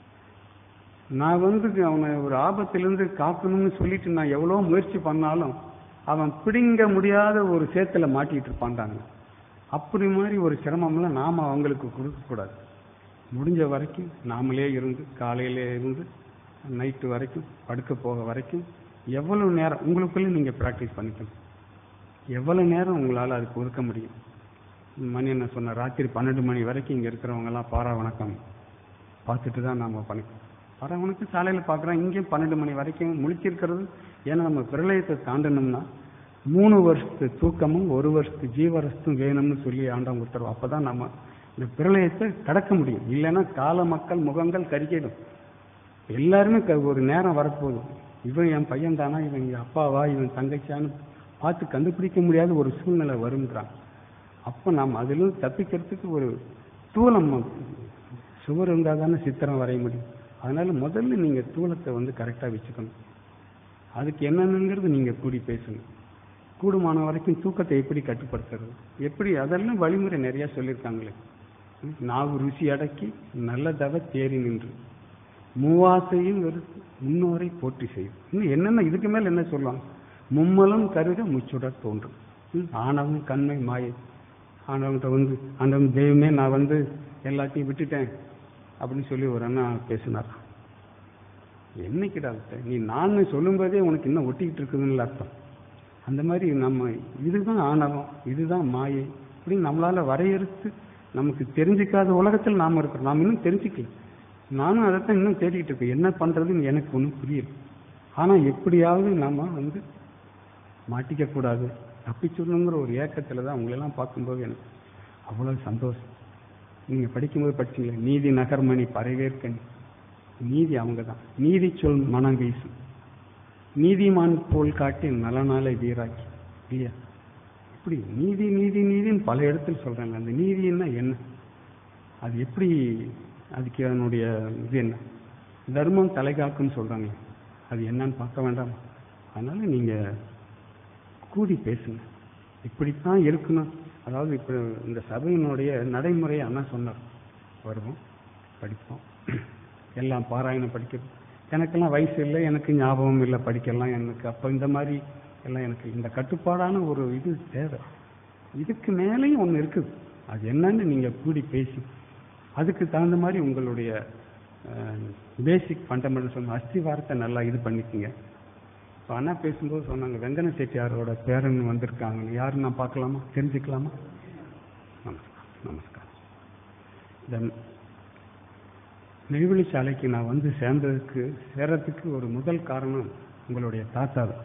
B: நான் வந்து அவனை ஒரு ஆபத்திலிருந்து காக்கணும்னு சொல்லிட்டு நான் எவ்வளோ முயற்சி பண்ணாலும் அவன் பிடிங்க முடியாத ஒரு சேத்துல மாட்டிட்டு இருப்பான்டாங்க அப்படி மாதிரி ஒரு சிரமம்லாம் நாம அவங்களுக்கு கொடுக்கக்கூடாது முடிஞ்ச வரைக்கும் நாமளே இருந்து காலையிலே இருந்து நைட்டு வரைக்கும் படுக்க போக வரைக்கும் எவ்வளவு நேரம் உங்களுக்குள்ளே நீங்க ப்ராக்டிஸ் பண்ணிக்கணும் எவ்வளவு நேரம் உங்களால் அதுக்கு ஒதுக்க முடியும் மணி என்ன சொன்ன ராத்திரி பன்னெண்டு மணி வரைக்கும் இங்கே இருக்கிறவங்க எல்லாம் பாரா வணக்கம் பார்த்துட்டு தான் நாம பண்ணிக்கணும் பாரா வணக்கம் சாலையில் பார்க்குறோம் இங்கேயும் பன்னெண்டு மணி வரைக்கும் முழிச்சிருக்கிறது ஏன்னா நம்ம பிரளயத்தை தாண்டணும்னா மூணு வருஷத்து தூக்கமும் ஒரு வருஷத்து ஜீவரஸ்தும் வேணும்னு சொல்லி ஆண்டவங்க உத்தரவு அப்பதான் நம்ம இந்த பிரளயத்தை கடக்க முடியும் இல்லைன்னா கால மக்கள் முகங்கள் கருகிடும் எல்லாருமே க- ஒரு நேரம் வரப்போகுது இவன் என் பையன் தானா இவன் என் அப்பாவா இவன் தங்கச்சியான்னு பார்த்து கண்டுபிடிக்க முடியாத ஒரு சூழ்நிலை வருங்கிறான் அப்போ நாம் அதிலிருந்து தப்பிக்கிறதுக்கு ஒரு தூளம் சுவர் இருந்தால் தானே சித்திரம் வரைய முடியும் அதனால முதல்ல நீங்க தூளத்தை வந்து கரெக்டாக வச்சுக்கணும் அதுக்கு என்னென்னங்கிறது நீங்க கூடி பேசுங்க கூடுமான வரைக்கும் தூக்கத்தை எப்படி கட்டுப்படுத்துறது எப்படி அதெல்லாம் வழிமுறை நிறைய சொல்லியிருக்காங்களே ம், நாவு ருசி அடக்கி நல்லதவ தேறி நின்று மூவாசையும் வெறுத்து முன்னோரை போற்றி செய்யும் இன்னும் என்னென்ன இதுக்கு மேல என்ன சொல்லுவாங்க மும்மலம் கருக முச்சுடர் தோன்றும் ம், ஆணவம் கண்மை மாயை ஆண்டவன்கிட்ட வந்து ஆண்டவன் தெய்வமே நான் வந்து எல்லாத்தையும் விட்டுட்டேன் அப்படின்னு சொல்லி ஒரு அண்ணா பேசினார் என்னைக்குடா விட்ட? நீ நான் சொல்லும்போதே உனக்கு இன்னும் ஒட்டிக்கிட்டு இருக்குதுன்னு அர்த்தம் அந்த மாதிரி நம்ம இதுதான் ஆணவம் இதுதான் மாயை அப்படின்னு நம்மளால வரையறுத்து நமக்கு தெரிஞ்சுக்காத உலகத்தில் நாம இருக்கிறோம் நாம் இன்னும் தெரிஞ்சுக்கல நானும் அதைத்தான் இன்னும் தேடிக்கிட்டு இருக்கேன் என்ன பண்றதுன்னு எனக்கு ஒன்றும் புரியல ஆனா எப்படியாவது நாம வந்து மாட்டிக்க கூடாது தப்பிச்சுடணுங்கிற ஒரு ஏக்கத்துல தான் உங்களெல்லாம் பார்க்கும்போது எனக்கு அவ்வளவு சந்தோஷம் நீங்க படிக்கும்போது படிச்சீங்களே நீதி நகர்மணி பறவேற்கணி நீதி அவங்க தான் நீதி சொல் மனம் வீசும் நீதிமான் போல் காட்டி நலனாலே வீராக்கி இல்லையா இப்படி நீதி நீதி நீதின்னு பல இடத்துல சொல்றாங்க அந்த நீதின்னா என்ன அது எப்படி அதுக்கு அதனுடைய இது என்ன தர்மம் தலைகாக்குன்னு சொல்றாங்க அது என்னன்னு பார்க்க வேண்டாம் அதனால நீங்க கூடி பேசுங்க இப்படித்தான் இருக்கணும் அதாவது இப்போ இந்த சபையினுடைய நடைமுறையை அண்ணா சொன்னார் வருவோம் படிப்போம் எல்லாம் பாராயணம் படிக்கிறது எனக்கெல்லாம் வயசு இல்லை எனக்கு ஞாபகம் இல்லை படிக்கலாம் எனக்கு அப்போ இந்த மாதிரி எல்லாம் எனக்கு இந்த கட்டுப்பாடான ஒரு இது தேவை இதுக்கு மேலேயும் ஒன்று இருக்குது அது என்னன்னு நீங்கள் கூடி பேசி அதுக்கு தகுந்த மாதிரி உங்களுடைய பேசிக் ஃபண்டமெண்டல் சொன்ன அஸ்திவாரத்தை நல்லா இது பண்ணிக்கங்க இப்போ அண்ணா பேசும்போது சொன்னாங்க வெங்கன செட்டியாரோட பேரன் வந்திருக்காங்க யாருன்னு நான் பார்க்கலாமா தெரிஞ்சுக்கலாமா நமஸ்காரம் நமஸ்காரம் இந்த நெய்வேலி சாலைக்கு நான் வந்து சேர்ந்ததுக்கு சேர்றதுக்கு ஒரு முதல் காரணம் உங்களுடைய தாத்தா தான்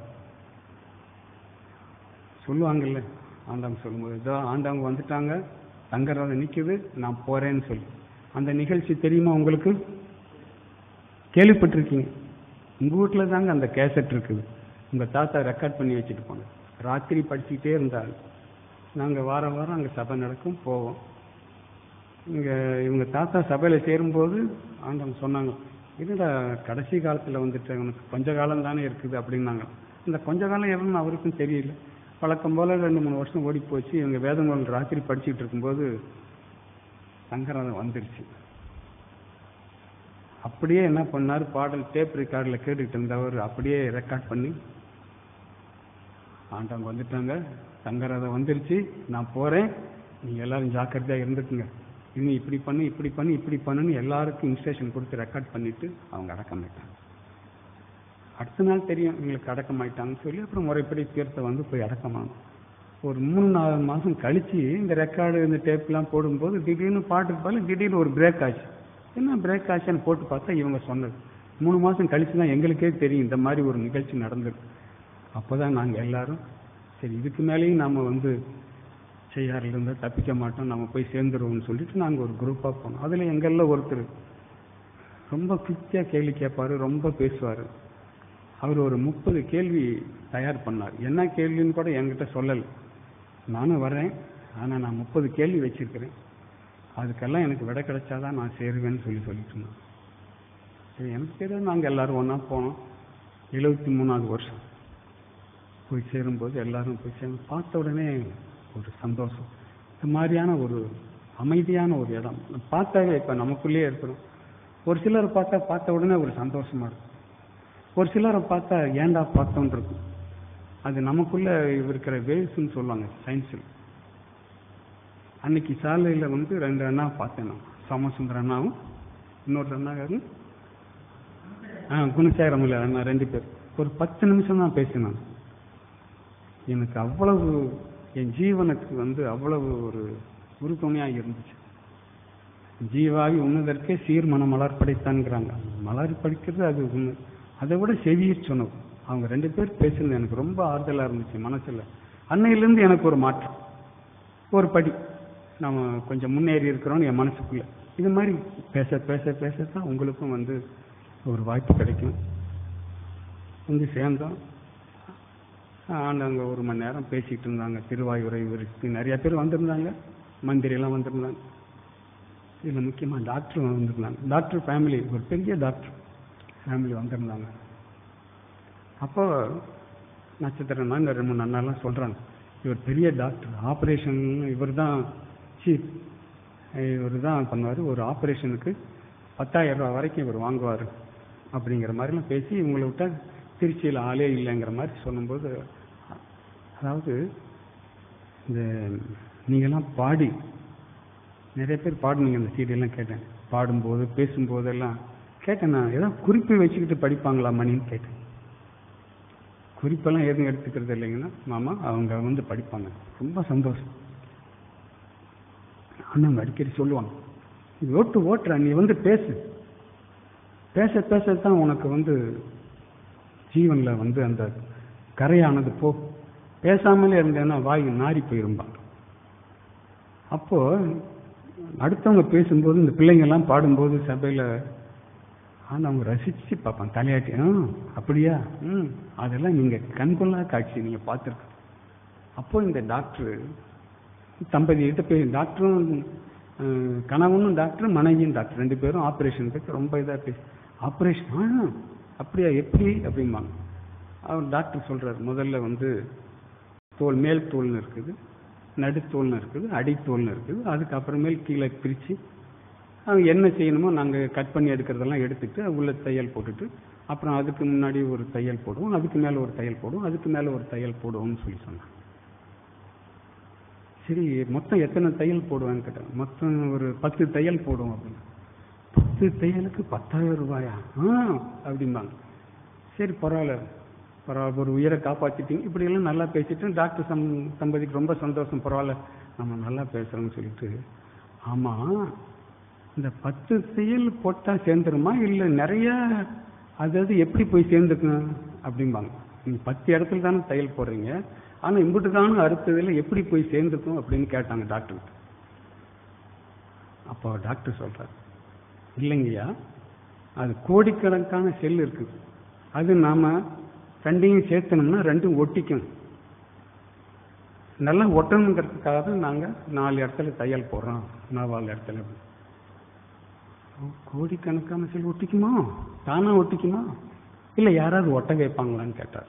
B: சொல்லுவாங்கல்ல ஆண்டவங்க சொல்லும்போது இதோ ஆண்டவங்க வந்துட்டாங்க தங்கறத நிக்குது நான் போறேன்னு சொல்லி அந்த நிகழ்ச்சி தெரியுமா உங்களுக்கு கேள்விப்பட்டிருக்கீங்க உங்க வீட்டில் தாங்க அந்த கேசட் இருக்குது உங்க தாத்தா ரெக்கார்ட் பண்ணி வச்சுட்டு போனேன் ராத்திரி படிச்சுக்கிட்டே இருந்தாங்க நாங்க வாரம் வாரம் அங்க சபை நடக்கும் போவோம் இங்க இவங்க தாத்தா சபையில சேரும்போது ஆண்டவங்க சொன்னாங்க என்னடா கடைசி காலத்துல வந்துட்டு உனக்கு கொஞ்ச காலம் தானே இருக்குது அப்படின்னாங்க இந்த கொஞ்ச காலம் எவ்வளோன்னு அவருக்கும் தெரியல வழக்கம் போல ரெண்டு மூணு வருஷம் ஓடி போச்சு இவங்க வேதங்கள் ராத்திரி படிச்சுட்டு இருக்கும்போது சங்கரதம் வந்துருச்சு அப்படியே என்ன பண்ணாரு பாடல் டேப் ரெக்கார்டில் கேட்டுக்கிட்டு இருந்தவர் அப்படியே ரெக்கார்ட் பண்ணி ஆண்டவங்க வந்துட்டாங்க சங்கரதம் வந்துருச்சு நான் போறேன் நீங்க எல்லாரும் ஜாக்கிரதையா இருந்துக்குங்க இவங்க இப்படி பண்ணு இப்படி பண்ணு இப்படி பண்ணுன்னு எல்லாருக்கும் இன்ஸ்ட்ரக்ஷன் கொடுத்து ரெக்கார்ட் பண்ணிட்டு அவங்க அடக்கமாயிட்டாங்க அடுத்த நாள் தெரியும் எங்களுக்கு அடக்கமாயிட்டாங்கன்னு சொல்லி அப்புறம் முறைப்படி தீர்த்த வந்து போய் அடக்கமானோம் ஒரு மூணு நாலு மாசம் கழிச்சு இந்த ரெக்கார்டு இந்த டேப்லாம் போடும்போது திடீர்னு பாட்டுக்கு பால திடீர்னு ஒரு பிரேக் ஆச்சு என்ன பிரேக் ஆச்சுன்னு போட்டு பார்த்தா இவங்க சொன்னது மூணு மாசம் கழிச்சு தான் எங்களுக்கே தெரியும் இந்த மாதிரி ஒரு நிகழ்ச்சி நடந்திருக்கு அப்பதான் நாங்க எல்லாரும் சரி இதுக்கு மேலேயும் நாம வந்து செய்யாரில் இருந்தால் தப்பிக்க மாட்டோம் நம்ம போய் சேர்ந்துருவோம்னு சொல்லிட்டு நாங்க ஒரு குரூப்பா போனோம் அதுல எங்கள்ல ஒருத்தர் ரொம்ப குத்தியா கேள்வி கேட்பாரு ரொம்ப பேசுவாரு அவர் ஒரு முப்பது கேள்வி தயார் பண்ணார் என்ன கேள்வின்னு கூட என்கிட்ட சொல்லல நானும் வரேன் ஆனா நான் முப்பது கேள்வி வச்சிருக்கிறேன் அதுக்கெல்லாம் எனக்கு விடை கிடைச்சாதான் நான் சேருவேன்னு சொல்லி சொல்லிட்டு இருந்தான் சரி எனக்கு தெரியாது நாங்க எல்லாரும் ஒண்ணா போனோம் எழுபத்தி மூணாவது வருஷம் போய் சேரும்போது எல்லாரும் போய் சேரும் பார்த்த உடனே ஒரு சந்தோஷம் இந்த மாதிரியான ஒரு அமைதியான ஒரு இடம் பார்த்தாவே இப்ப நமக்குள்ளேயே இருக்கிறோம் ஒரு சிலரை பார்த்தா பார்த்த உடனே ஒரு சந்தோஷமா இருக்கும் ஒரு சிலரை பார்த்தா ஏன்டா பார்த்தோம் இருக்கும் அது நமக்குள்ள இருக்கிற வேவ்ஸ்ன்னு சொல்லுவாங்க சயின்ஸில் அன்னைக்கு சாலையில வந்து ரெண்டு அண்ணா பார்த்தேன் நான் சோமசுந்தர அண்ணாவும் இன்னொரு அண்ணா யாரு ஆ குணசேகரமில்ல அண்ணா ரெண்டு பேர் ஒரு பத்து நிமிஷம் தான் பேசினான் எனக்கு அவ்வளவு என் ஜீவனுக்கு வந்து அவ்வளவு ஒரு உறுதுணையா இருந்துச்சு ஜீவாகி உன்னதற்கே சீர் மன மலர் படைத்தான்ங்கிறாங்க மலர் படிக்கிறது அது உண்மை அதை விட செவியர் சொன்னது அவங்க ரெண்டு பேர் பேசுனது எனக்கு ரொம்ப ஆறுதலா இருந்துச்சு மனசுல அன்னையிலிருந்து எனக்கு ஒரு மாற்றம் ஒரு படி நம்ம கொஞ்சம் முன்னேறி இருக்கிறோம்னு என் மனசுக்குள்ள இது மாதிரி பேச பேச பேச தான் உங்களுக்கும் வந்து ஒரு வாய்ப்பு கிடைக்கும் வந்து சேர்ந்தோம் ஆண்டவங்க ஒரு மணி நேரம் பேசிட்டு இருந்தாங்க திருவாயுரை விரிச்சு நிறைய பேர் வந்திருந்தாங்க மந்திரி எல்லாம் வந்திருந்தாங்க இதுல முக்கியமா டாக்டர் வந்திருந்தாங்க டாக்டர் ஃபேமிலி ஒரு பெரிய டாக்டர் ஃபேமிலி வந்திருந்தாங்க அப்போ நட்சத்திரம்னா இந்த ரெண்டு மூணு அண்ணாலாம் சொல்றாங்க இவர் பெரிய டாக்டர் ஆபரேஷன் இவர் தான் சீஃப் இவர் தான் பண்ணுவார் ஒரு ஆபரேஷனுக்கு பத்தாயிரம் ரூபாய் வரைக்கும் இவர் வாங்குவார் அப்படிங்கிற மாதிரிலாம் பேசி இவங்களை விட்டா திருச்சியில் ஆளே இல்லைங்கிற மாதிரி சொல்லும்போது அதாவது இந்த நீங்கெல்லாம் பாடி நிறைய பேர் பாடுனீங்க அந்த சீடியெல்லாம் கேட்டேன் பாடும்போது பேசும்போதெல்லாம் கேட்டேன் நான் ஏதாவது குறிப்பு வச்சுக்கிட்டு படிப்பாங்களா மணின்னு கேட்டேன் குறிப்பெல்லாம் எதுவும் எடுத்துக்கிறது இல்லைங்கன்னா மாமா அவங்க வந்து படிப்பாங்க ரொம்ப சந்தோஷம் அண்ணன் அடிக்கடி சொல்லுவாங்க நீ ஓட்டு ஓட்டுற நீ வந்து பேசு பேச பேசத்தான் உனக்கு வந்து ஜீவன்ல வந்து அந்த கரையானது போ பேசாமலே இருந்தேன்னா வாய் நாரி போயிரும்பாங்க அப்போ அடுத்தவங்க பேசும்போது இந்த பிள்ளைங்க எல்லாம் பாடும்போது சபையில ஆனா அவங்க ரசிச்சு பார்ப்பாங்க தலையாட்டி ஆ அப்படியா ம் அதெல்லாம் நீங்க கண்கொள்ளா காட்சி நீங்க பார்த்துருக்க அப்போ இந்த டாக்டர் தம்பதி கிட்ட போய் டாக்டரும் அஹ், கணவனும் டாக்டர் மனைவியும் டாக்டர் ரெண்டு பேரும் ஆபரேஷன் பற்றி ரொம்ப இதா பேசி ஆபரேஷன் ஆ அப்படியா எப்படி அப்படிம்பாங்க அவர் டாக்டர் சொல்றாரு முதல்ல வந்து தோல் மேல் தோல்னு இருக்குது நடுத்தோல்னு இருக்குது அடித்தோல்னு இருக்குது அதுக்கப்புறமேல் கீழே பிரித்து அவங்க என்ன செய்யணுமோ நாங்கள் கட் பண்ணி எடுக்கிறதெல்லாம் எடுத்துட்டு உள்ள தையல் போட்டுட்டு அப்புறம் அதுக்கு முன்னாடி ஒரு தையல் போடுவோம் அதுக்கு மேலே ஒரு தையல் போடுவோம் அதுக்கு மேலே ஒரு தையல் போடுவோம்னு சொல்லி சொன்னாங்க சரி மொத்தம் எத்தனை தையல் போடுவேன்னு கேட்டாங்க மொத்தம் ஒரு பத்து தையல் போடுவோம் அப்படின்னு பத்து தையலுக்கு பத்தாயிரம் ரூபாயா ஆ அப்படிம்பாங்க சரி பரவாயில்ல பரவாயில்ல ஒரு உயிரை காப்பாத்திட்டீங்க இப்படி எல்லாம் நல்லா பேசிட்டு டாக்டர் சம் தம்பதிக்கு ரொம்ப சந்தோஷம் பரவாயில்ல நம்ம நல்லா பேசுறோம்னு சொல்லிட்டு ஆமா இந்த பத்து தையல் போட்டா சேர்ந்துருமா இல்ல நிறைய அதாவது எப்படி போய் சேர்ந்துக்கும் அப்படிம்பாங்க நீங்க பத்து இடத்துல தானே தையல் போடுறீங்க ஆனா இம்புட்டுக்கான அறுத்ததுல எப்படி போய் சேர்ந்துக்கும் அப்படின்னு கேட்டாங்க டாக்டர் அப்போ டாக்டர் சொல்றாரு இல்லைங்கய்யா அது கோடிக்கணக்கான செல் இருக்குது அது நாம ரெண்டையும் சேர்த்தனோம்னா ரெண்டும் ஒட்டிக்கும் நல்லா ஒட்டணுங்கிறதுக்காக தான் நாங்க நாலு இடத்துல தையல் போடுறோம் நாலு இடத்துல ஓ, கோடிக்கணக்கான செல் ஒட்டிக்குமா தானா ஒட்டிக்குமா இல்ல யாராவது ஒட்ட வைப்பாங்களான்னு கேட்டார்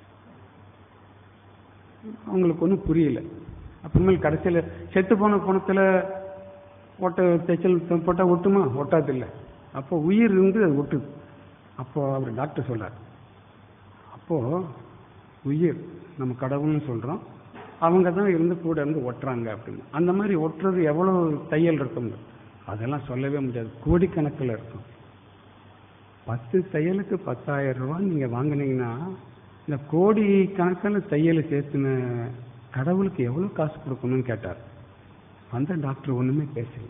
B: அவங்களுக்கு ஒன்றும் புரியல அப்புறமேல் கடைசியில் செத்து போன பணத்துல ஒட்ட தைச்சல் போட்டா ஒட்டுமா ஒட்டாது இல்லை அப்போ உயிர் இருந்து அது ஒட்டுது அப்போ அவர் டாக்டர் சொல்றார் அப்போ உயிர் நம்ம கடவுள்னு சொல்றோம் அவங்க தான் இருந்து கூட இருந்து ஒட்டுறாங்க அப்படின்னு அந்த மாதிரி ஒட்டுறது எவ்வளவு தையல் இருக்குங்க அதெல்லாம் சொல்லவே முடியாது கோடிக்கணக்கில் இருக்கும் பத்து தையலுக்கு பத்தாயிரம் ரூபாய் நீங்க வாங்குனீங்கன்னா இந்த கோடி கணக்கில் தையல் சேர்த்துன கடவுளுக்கு எவ்வளவு காசு கொடுக்கணும்னு கேட்டார் அந்த டாக்டர் ஒண்ணுமே பேசல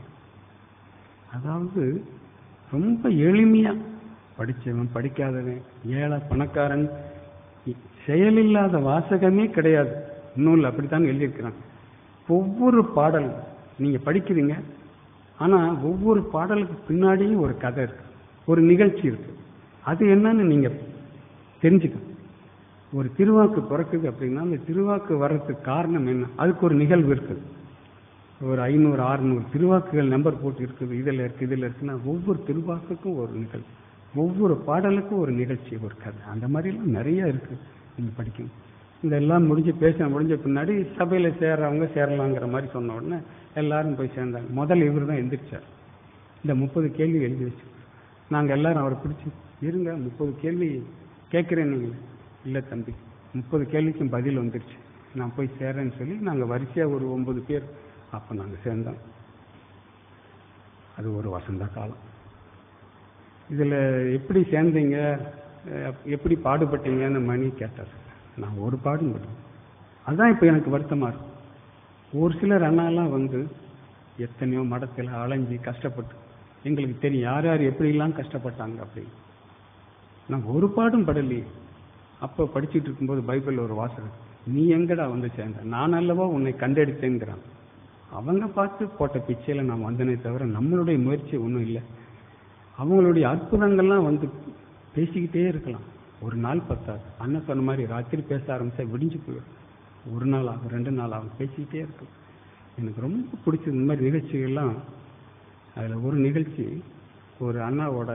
B: அதாவது ரொம்ப எளிமையா படிச்சவன் படிக்காதவன் ஏழை பணக்காரன் இ- செயலில்லாத வாசகமே கிடையாது நூல் அப்படித்தான் எழுதியிருக்கிறான் ஒவ்வொரு பாடல் நீங்க படிக்கிறீங்க ஆனா ஒவ்வொரு பாடலுக்கு பின்னாடியும் ஒரு கதை இருக்கு ஒரு நிகழ்ச்சி இருக்கு அது என்னன்னு நீங்க தெரிஞ்சுக்கணும் ஒரு திருவாக்கு பிறக்குது அப்படின்னா அந்த திருவாக்கு வர்றதுக்கு காரணம் என்ன அதுக்கு ஒரு நிகழ்வு இருக்குது ஒரு ஐநூறு அறுநூறு திருவாக்குகள் நம்பர் போட்டு இருக்குது இதில் இருக்கு இதில் இருக்குன்னா ஒவ்வொரு திருவாக்குக்கும் ஒரு நிகழ்வு ஒவ்வொரு பாடலுக்கும் ஒரு நிகழ்ச்சி ஒரு கதை அந்த மாதிரிலாம் நிறைய இருக்கு நீங்க படிக்கணும் இதெல்லாம் முடிஞ்சு பேச முடிஞ்ச பின்னாடி சபையில சேர்றவங்க சேரலாங்கிற மாதிரி சொன்ன உடனே எல்லாரும் போய் சேர்ந்தாங்க முதல் இவர் தான் எந்திரிச்சார் இந்த முப்பது கேள்வி எழுதி வச்சு நாங்க எல்லாரும் அவரை பிடிச்சி இருங்க முப்பது கேள்வி கேட்கிறேன் நீங்க இல்ல தம்பி முப்பது கேள்விக்கும் பதில் வந்துருச்சு நான் போய் சேர்றேன்னு சொல்லி நாங்க வரிசையா ஒரு ஒன்பது பேர் அப்ப நாங்க சேர்ந்தோம் அது ஒரு வசந்த காலம் இதுல எப்படி சேர்ந்தீங்க அஹ் எப்படி பாடுபட்டீங்கன்னு மணி கேட்டார் நான் ஒரு பாடும் பட்டேன் அதான் இப்ப எனக்கு வருத்தமா இருக்கு ஒரு சிலர் அண்ணாலாம் வந்து எத்தனையோ மடத்துல அலைஞ்சு கஷ்டப்பட்டு எங்களுக்கு தெரியும் யார் யார் எப்படிலாம் கஷ்டப்பட்டாங்க அப்படின்னு நான் ஒரு பாடும் படலையே அப்ப படிச்சுட்டு இருக்கும்போது பைபிள் ஒரு வாசகம் நீ எங்கடா வந்து சேர்ந்த நான் அல்லவா உன்னை கண்டெடுத்தேங்கிறான் அவங்க பார்த்து போட்ட பிச்சையில நான் வந்தனே தவிர நம்மளுடைய முயற்சி ஒன்றும் இல்லை அவங்களுடைய அற்புதங்கள்லாம் வந்து பேசிக்கிட்டே இருக்கலாம் ஒரு நாள் பத்தாது அண்ணன் சொன்ன மாதிரி ராத்திரி பேச ஆரம்பிச்சா விடிஞ்சு போயிடும் ஒரு நாள் ஆகும் ரெண்டு நாள் ஆகும் பேசிக்கிட்டே இருக்கும் எனக்கு ரொம்ப பிடிச்சது இந்த மாதிரி நிகழ்ச்சிகள்லாம் அதுல ஒரு நிகழ்ச்சி ஒரு அண்ணாவோட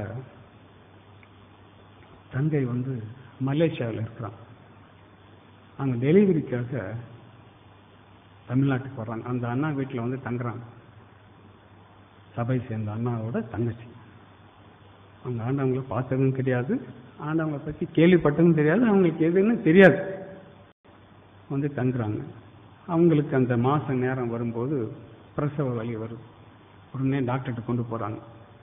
B: தங்கை வந்து மலேசியாவில் இருக்கிறான் அங்க டெலிவரிக்காக தமிழ்நாட்டுக்கு வர்றாங்க அந்த அண்ணா வீட்டில் வந்து தங்குறாங்க சபை சேர்ந்த அண்ணாவோட தங்கச்சி அவங்க ஆண்டவங்களை பார்த்ததும் கிடையாது ஆண்டவங்களை பற்றி கேள்விப்பட்டதும் தெரியாது அவங்களுக்கு எதுன்னு தெரியாது வந்து தங்குறாங்க அவங்களுக்கு அந்த மாச நேரம் வரும்போது பிரசவ வலி வருது உடனே டாக்டர்கிட்ட கொண்டு போறாங்க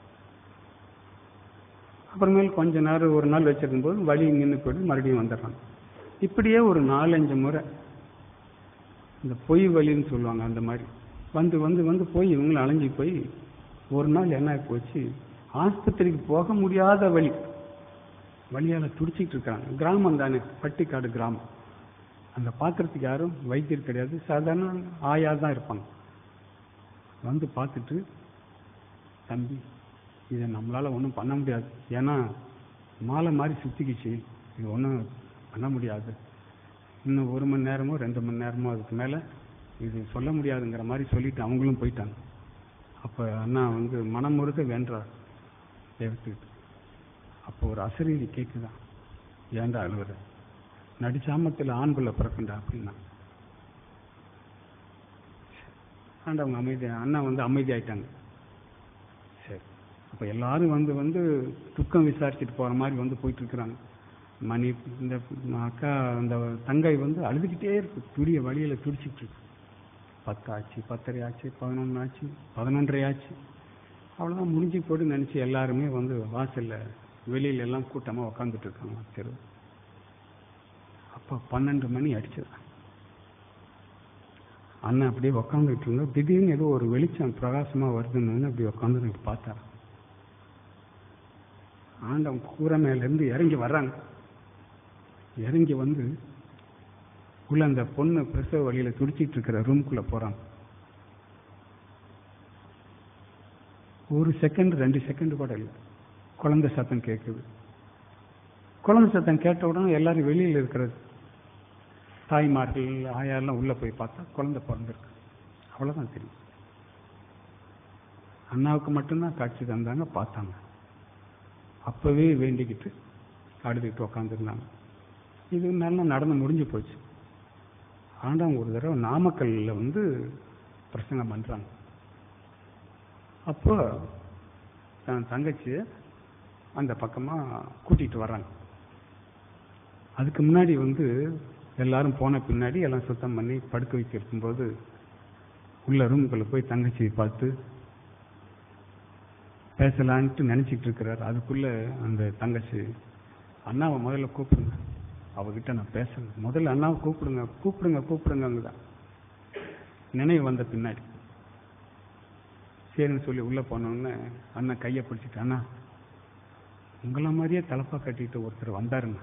B: அப்புறமேல் கொஞ்ச நேரம் ஒரு நாள் வச்சிருக்கும் போது வலி நின்று போயிட்டு மறுபடியும் வந்துடுறாங்க இப்படியே ஒரு நாலஞ்சு முறை இந்த பொய் வலின்னு சொல்லுவாங்க அந்த மாதிரி வந்து வந்து வந்து போய் இவங்களும் அலைஞ்சு போய் ஒரு நாள் என்ன ஆகி போச்சு ஆஸ்பத்திரிக்கு போக முடியாத வழி வழியால துடிச்சிட்டு இருக்காங்க கிராமம் தானே பட்டிக்காடு கிராமம் அங்க பார்க்கறதுக்கு யாரும் வைத்தியர் கிடையாது சாதாரண ஆயா தான் இருப்பாங்க வந்து பார்த்துட்டு தம்பி இதை நம்மளால ஒன்றும் பண்ண முடியாது ஏன்னா மாலை மாதிரி சுத்திக்கிச்சு இது ஒன்றும் பண்ண முடியாது இன்னும் ஒரு மணி நேரமோ ரெண்டு மணி நேரமோ அதுக்கு மேல இது சொல்ல முடியாதுங்கிற மாதிரி சொல்லிட்டு அவங்களும் போயிட்டாங்க அப்ப அண்ணா வந்து மனமுருக வென்றார் எடுத்துக்கிட்டு அப்போ ஒரு அசரீதி கேக்குதான் ஏன்டா அழுவுற நடிச்சாமத்தில் ஆண் பிள்ளை பிறக்குண்டா அப்படின்னா ஆண்டவங்க அமைதி அண்ணா வந்து அமைதி ஆயிட்டாங்க சரி அப்ப எல்லாரும் வந்து வந்து துக்கம் விசாரிச்சுட்டு போற மாதிரி வந்து போயிட்டு இருக்கிறாங்க மணி இந்த அக்கா அந்த தங்கை வந்து அழுதுகிட்டே இருக்கு துடிய வழியில துடிச்சிட்டு இருக்கு பத்தாச்சு பத்தரை ஆச்சு பதினொன்று ஆச்சு பதினொன்றரை ஆச்சு அவ்வளோதான் முடிஞ்சு போட்டு நினைச்சு எல்லாருமே வந்து வாசல்ல வெளியில எல்லாம் கூட்டமா உக்காந்துட்டு இருக்காங்க தெரு அப்போ பன்னெண்டு மணி அடிச்சது அண்ணன் அப்படியே உக்காந்துட்டு இருந்தா திடீர்னு ஏதோ ஒரு வெளிச்சம் பிரகாசமா வருதுன்னு அப்படி உக்காந்து பார்த்தாரு ஆண்டவன் கூரை மேல இருந்து இறங்கி வர்றாங்க இறங்கி வந்து உள்ள அந்த பொண்ணு பிரசவ வழியில துடிச்சிட்டு இருக்கிற ரூம்குள்ள போறாங்க ஒரு செகண்ட் ரெண்டு செகண்ட் கூட இல்லை குழந்தை சத்தம் கேட்குது குழந்தை சத்தம் கேட்ட உடனே எல்லாரும் வெளியில இருக்கிறது தாய்மார்கள் ஆயாரெல்லாம் உள்ள போய் பார்த்தா குழந்தை பிறந்திருக்கு அவ்வளவுதான் தெரியும் அண்ணாவுக்கு மட்டும்தான் காட்சி தந்தாங்க பார்த்தாங்க அப்பவே வேண்டிக்கிட்டு அழுதுகிட்டு உக்காந்துருந்தாங்க இது நல்லா நடந்து முடிஞ்சு போச்சு ஆண்டவங்க ஒரு தடவை நாமக்கல்ல வந்து பிரசங்கம் பண்றாங்க அப்போ தன் தங்கச்சிய அந்த பக்கமா கூட்டிட்டு வர்றாங்க அதுக்கு முன்னாடி வந்து எல்லாரும் போன பின்னாடி எல்லாம் சுத்தம் பண்ணி படுக்க வச்சிருக்கும்போது உள்ள ரூம்குள்ள போய் தங்கச்சியை பார்த்து பேசலான்ட்டு நினைச்சிட்டு இருக்கிறார் அதுக்குள்ள அந்த தங்கச்சி அண்ணாவை முதல்ல கூப்பிடுங்க அவகிட்ட நான் பேசணும் முதல்ல அண்ணாவை கூப்பிடுங்க கூப்பிடுங்க கூப்பிடுங்க நினைவு வந்த பின்னாடி சரின்னு சொல்லி உள்ள போனோடனே அண்ணன் கையை பிடிச்சிட்டு அண்ணா உங்களை மாதிரியே தலப்பா கட்டிட்டு ஒருத்தர் வந்தாருங்க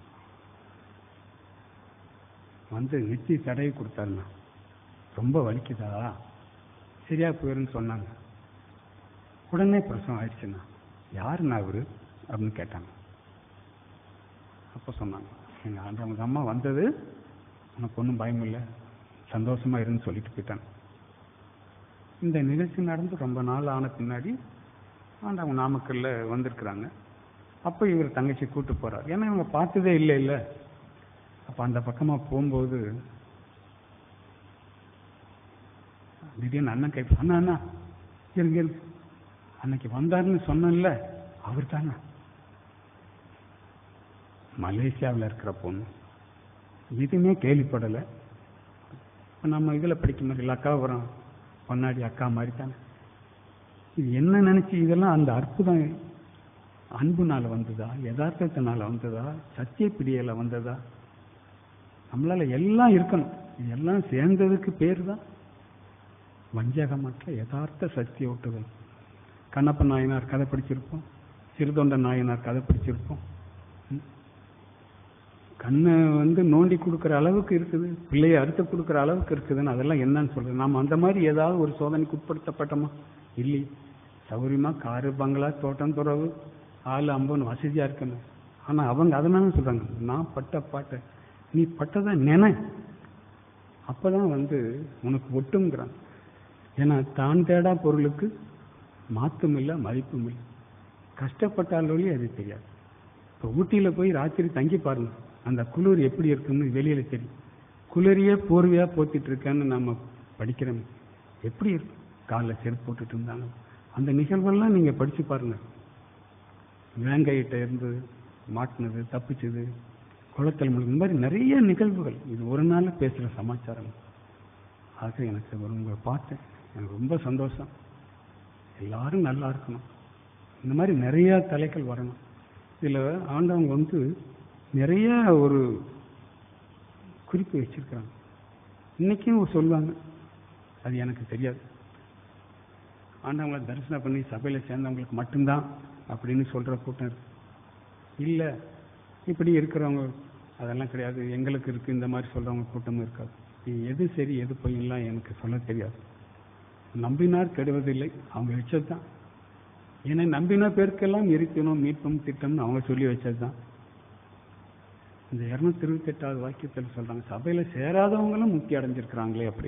B: வந்து நெத்தி தடவி கொடுத்தாருண்ணா ரொம்ப வலிக்குதா சரியா போயிருன்னு சொன்னாங்க உடனே பிரசவம் ஆயிடுச்சுண்ணா யாருண்ணா அவரு அப்படின்னு கேட்டாங்க அப்போ சொன்னாங்க எங்க ஆண்டவங்க அம்மா வந்தது உனக்கு ஒன்றும் பயம் இல்லை சந்தோஷமா இருன்னு சொல்லிட்டு போயிட்டாங்க இந்த நிகழ்ச்சி நடந்து ரொம்ப நாள் ஆன பின்னாடி ஆண்டவங்க நாமக்கல்ல வந்திருக்கிறாங்க அப்போ இவர் தங்கச்சி கூட்டு போறார் ஏன்னா இவங்க பார்த்ததே இல்லை இல்லை அப்ப அந்த பக்கமா போகும்போது திடீர்னு அண்ணன் கை அண்ணா அண்ணா இருங்க இருங்க. அன்னைக்கு வந்தாருன்னு சொன்னேன்ல அவர் தானே மலேசியாவில் இருக்கிற பொண்ணு எதுவுமே கேள்விப்படலை இப்ப நம்ம இதில் படிக்கும் மாதிரி அக்கா வரோம் பொன்னாடி அக்கா மாதிரி தானே இது என்ன நினைச்சு இதெல்லாம் அந்த அற்புதம் அன்புனால வந்ததா யதார்த்தத்தினால வந்ததா சத்திய பிடியில வந்ததா நம்மளால எல்லாம் இருக்கணும் இது எல்லாம் சேர்ந்ததுக்கு பேர் தான் வஞ்சகமற்ற யதார்த்த சத்திய ஓட்டுதல் கண்ணப்ப நாயனார் கதை படிச்சிருப்போம் சிறுதொண்ட நாயனார் கதை படிச்சிருப்போம் ம். கண்ணை வந்து நோண்டி கொடுக்குற அளவுக்கு இருக்குது பிள்ளையை அறுத்து கொடுக்குற அளவுக்கு இருக்குதுன்னு அதெல்லாம் என்னன்னு சொல்றது நாம அந்த மாதிரி ஏதாவது ஒரு சோதனைக்கு உட்படுத்தப்பட்டோமா இல்லை சௌரியமா காரு பங்களா தோட்டம் துறவு ஆள் அம்பன் வசதியா இருக்கணும் ஆனா அவங்க அதனால சொல்றாங்க நான் பட்ட பாட்டை நீ பட்டதை நினை அப்பதான் வந்து உனக்கு ஒட்டுங்கிறான் ஏன்னா தான் தேடா பொருளுக்கு மாத்தும் இல்லை மதிப்பும் இல்லை கஷ்டப்பட்டாலொழி அது தெரியாது இப்போ ஊட்டியில போய் ராத்திரி தங்கி பாருங்க அந்த குளிர் எப்படி இருக்குன்னு வெளியில தெரியும் குளிரையே போர்வையா போத்திட்டு இருக்கேன்னு நம்ம படிக்கிறோம் எப்படி இருக்கும் காலில் செருப்பு போட்டுட்டு இருந்தாங்க அந்த நிகழ்வெல்லாம் நீங்க படிச்சு பாருங்க வேங்கையிட்ட இருந்து மாட்டினது தப்பிச்சது குளத்தல் முழுங்க இந்த மாதிரி நிறைய நிகழ்வுகள் இது ஒரு நாள்ல பேசுற சமாச்சாரம் ஆக எனக்கு ஒரு உங்களை பார்த்தேன் எனக்கு ரொம்ப சந்தோஷம் எல்லாரும் நல்லா இருக்கணும் இந்த மாதிரி நிறைய தலைகள் வரணும் இதுல ஆண்டவங்க வந்து நிறைய ஒரு குறிப்பு வச்சிருக்காங்க இன்னைக்கும் சொல்லுவாங்க அது எனக்கு தெரியாது ஆண்டவங்களை தரிசனம் பண்ணி சபையில சேர்ந்தவங்களுக்கு மட்டும்தான் அப்படின்னு சொல்ற கூட்டம் இருக்கு இல்ல இப்படி இருக்கிறவங்க அதெல்லாம் கிடையாது எங்களுக்கு இருக்கு இந்த மாதிரி சொல்றவங்க கூட்டமும் இருக்காது இது எது சரி எது பொய்யெல்லாம் எனக்கு சொல்ல தெரியாது நம்பினார் கெடுவதில்லை அவங்க வச்சது தான் ஏன்னா நம்பின பேருக்கெல்லாம் இருக்கணும் மீட்பும் திட்டம்னு அவங்க சொல்லி வச்சது தான் இந்த இருநூத்தி இருபத்தி எட்டாவது வாக்கியத்தில் சொல்றாங்க சபையில சேராதவங்களும் முக்தி அடைஞ்சிருக்கிறாங்களே அப்படி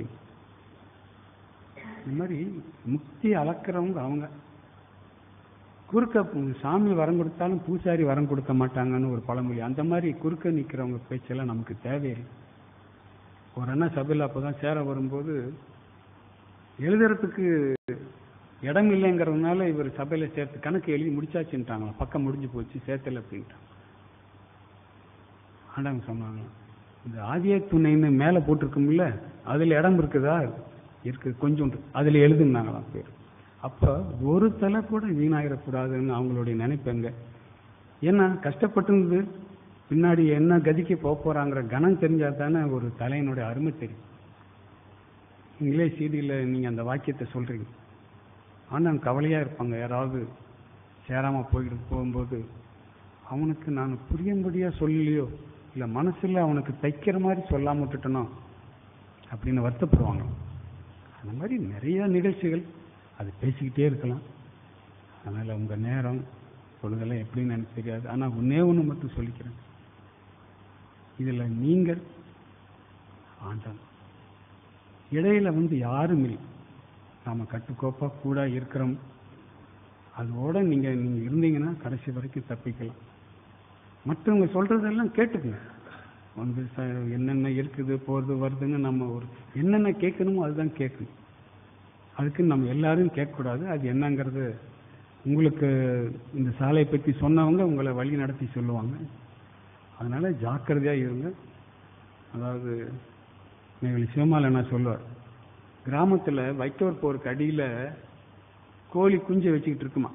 B: இந்த மாதிரி முக்தி அளக்கிறவங்க அவங்க குறுக்க பு- சாமி வரம் கொடுத்தாலும் பூசாரி வரம் கொடுக்க மாட்டாங்கன்னு ஒரு பழமொழி அந்த மாதிரி குறுக்க நிக்கிறவங்க பேச்செல்லாம் நமக்கு தேவையில்லை ஒரு அண்ணா சபையில் அப்போதான் சேர வரும்போது எழுதுறதுக்கு இடம் இல்லைங்கிறதுனால இவர் சபையில சேர்த்து கணக்கு எழுதி முடிச்சாச்சுன்ட்டாங்களா பக்கம் முடிஞ்சு போச்சு சேர்த்தல அப்படின்ட்டாங்க ஆண்டவங்க சொன்னாங்க இந்த ஆதிய துணைன்னு மேலே போட்டிருக்கும்ல அதுல இடம் இருக்குதா இருக்கு கொஞ்சோண்டு அதுல எழுதுனாங்களாம் பேர் அப்ப ஒரு தலை கூட வீணாயிடக்கூடாதுன்னு அவங்களுடைய நினைப்பேங்க ஏன்னா கஷ்டப்பட்டிருந்தது பின்னாடி என்ன கதிக்கு போக போறாங்கிற கணம் தெரிஞ்சா தானே ஒரு தலையினுடைய அருமை தெரியும் நீங்களே சீடியில் நீங்க அந்த வாக்கியத்தை சொல்றீங்க ஆனால் கவலையா இருப்பாங்க யாராவது சேராம போயிட்டு போகும்போது அவனுக்கு நான் புரியும்படியா சொல்லலையோ இல்ல மனசுல அவனுக்கு தைக்கிற மாதிரி சொல்லாம விட்டுட்டனோ அப்படின்னு வருத்தப்படுவாங்க அந்த மாதிரி நிறைய நிகழ்ச்சிகள் அது பேசிக்கிட்டே இருக்கலாம் அதனால உங்க நேரம் பொழுதெல்லாம் எப்படின்னு எனக்கு தெரியாது ஆனா ஒன்னே ஒண்ணு மட்டும் சொல்லிக்கிறேன் இதுல நீங்கள் ஆண்டவன் இடையில வந்து யாரும் இல்லை நாம கட்டுக்கோப்பா கூட இருக்கிறோம் அதோட நீங்க நீங்க இருந்தீங்கன்னா கடைசி வரைக்கும் தப்பிக்கலாம் மற்றவங்க சொல்றதெல்லாம் கேட்டுக்கங்க வந்து ச- என்னென்ன இருக்குது போறது வருதுன்னு நம்ம ஒரு என்னென்ன கேட்கணுமோ அதுதான் கேட்கணும் அதுக்கு நம்ம எல்லாரும் கேட்கக்கூடாது அது என்னங்கிறது உங்களுக்கு இந்த சாலையை பற்றி சொன்னவங்க உங்களை வழி நடத்தி சொல்லுவாங்க அதனால ஜாக்கிரதையா இருங்க அதாவது நெய்வேலி சிவமால என்ன சொல்லுவார் கிராமத்தில் வைக்கோர் போருக்கு அடியில் கோழி குஞ்சை வச்சுக்கிட்டு இருக்குமா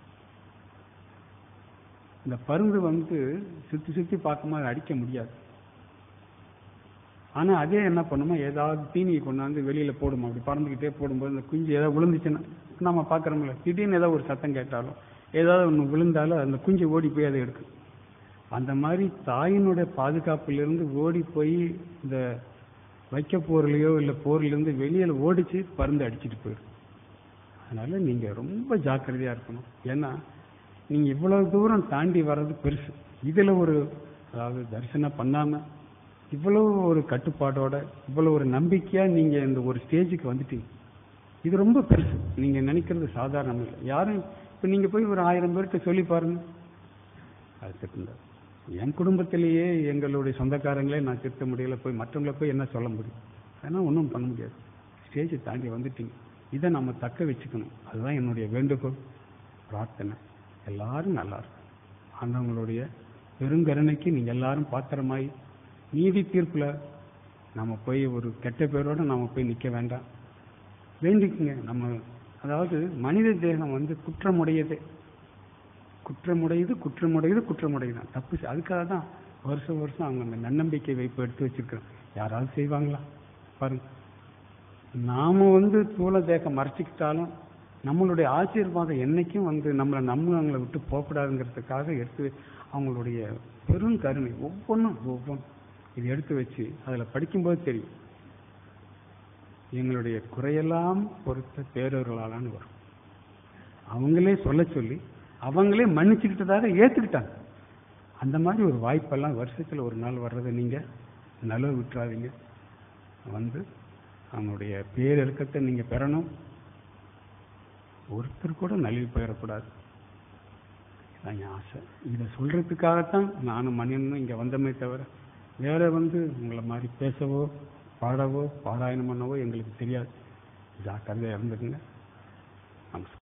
B: இந்த பருந்து வந்து சுற்றி சுற்றி பார்க்குமா அதை அடிக்க முடியாது ஆனால் அதே என்ன பண்ணுமா ஏதாவது தீனியை கொண்டாந்து வெளியில் போடுமா அப்படி பறந்துக்கிட்டே போடும்போது இந்த குஞ்சு ஏதாவது விழுந்துச்சுன்னா நம்ம பார்க்குறோம்ல திடீர்னு ஏதாவது ஒரு சத்தம் கேட்டாலும் ஏதாவது ஒன்று விழுந்தாலும் அந்த குஞ்சு ஓடி போய் அதை எடுக்கும் அந்த மாதிரி தாயினுடைய பாதுகாப்பிலிருந்து ஓடி போய் இந்த வைக்க போர்லையோ இல்லை போர்லேருந்து வெளியில் ஓடிச்சு பருந்து அடிச்சிட்டு போயிடும் அதனால நீங்கள் ரொம்ப ஜாக்கிரதையாக இருக்கணும் ஏன்னா நீங்கள் இவ்வளவு தூரம் தாண்டி வர்றது பெருசு இதில் ஒரு அதாவது தரிசனம் பண்ணாமல் இவ்வளவு ஒரு கட்டுப்பாடோட இவ்வளவு ஒரு நம்பிக்கையாக நீங்கள் இந்த ஒரு ஸ்டேஜுக்கு வந்துட்டீங்க இது ரொம்ப பெருசு நீங்கள் நினைக்கிறது சாதாரணம் இல்லை யாரும் இப்போ நீங்கள் போய் ஒரு ஆயிரம் பேர்கிட்ட சொல்லி பாருங்க அது திட்டம் என் குடும்பத்திலேயே எங்களுடைய சொந்தக்காரங்களே நான் திருத்த முடியல போய் மற்றவங்களை போய் என்ன சொல்ல முடியும் அதனால் ஒன்றும் பண்ண முடியாது ஸ்டேஜை தாண்டி வந்துட்டீங்க இதை நம்ம தக்க வச்சுக்கணும் அதுதான் என்னுடைய வேண்டுகோள் பிரார்த்தனை எல்லாரும் நல்லா இருக்கும் ஆண்டவங்களுடைய பெருங்கருணைக்கு நீங்கள் எல்லாரும் பாத்திரமாய் நீதி தீர்ப்பில் நம்ம போய் ஒரு கெட்ட பேரோட நம்ம போய் நிற்க வேண்டாம் வேண்டிக்குங்க நம்ம அதாவது மனித தேகம் வந்து குற்றமுடையதே குற்றமுடையது குற்றமுடையது குற்றமுடையது தான் தப்பு செ- அதுக்காக தான் வருஷம் வருஷம் அவங்க அந்த நன்னம்பிக்கை வைப்பு எடுத்து வச்சிருக்கிறோம் யாராவது செய்வாங்களா பாருங்க நாம வந்து தூள தேகம் மறைச்சிக்கிட்டாலும் நம்மளுடைய ஆசீர்வாதம் என்னைக்கும் வந்து நம்மளை நம்மளை விட்டு போகக்கூடாதுங்கிறதுக்காக எடுத்து அவங்களுடைய பெரும் கருணை ஒவ்வொன்றும் ஒவ்வொன்றும் இது எடுத்து வச்சு அதில் படிக்கும்போது தெரியும் எங்களுடைய குறையெல்லாம் பொறுத்த பேரவர்களாலான்னு வரும் அவங்களே சொல்ல சொல்லி அவங்களே மன்னிச்சுக்கிட்டதாக ஏற்றுக்கிட்டாங்க அந்த மாதிரி ஒரு வாய்ப்பெல்லாம் வருஷத்தில் ஒரு நாள் வர்றதை நீங்கள் நழுவ விட்டுறாதீங்க வந்து அவனுடைய பேரிறக்கத்தை நீங்கள் பெறணும் ஒருத்தர் கூட நழுவி போயிடக்கூடாது இதான் என் ஆசை இதை சொல்கிறதுக்காகத்தான் நானும் மணியனும் இங்கே வந்தமே தவிர வேற வந்து உங்களை மாதிரி பேசவோ பாடவோ பாராயணம் பண்ணவோ எங்களுக்கு தெரியாது ஜாக்கிரதையாக இருந்துக்குங்க நமஸ்காரம்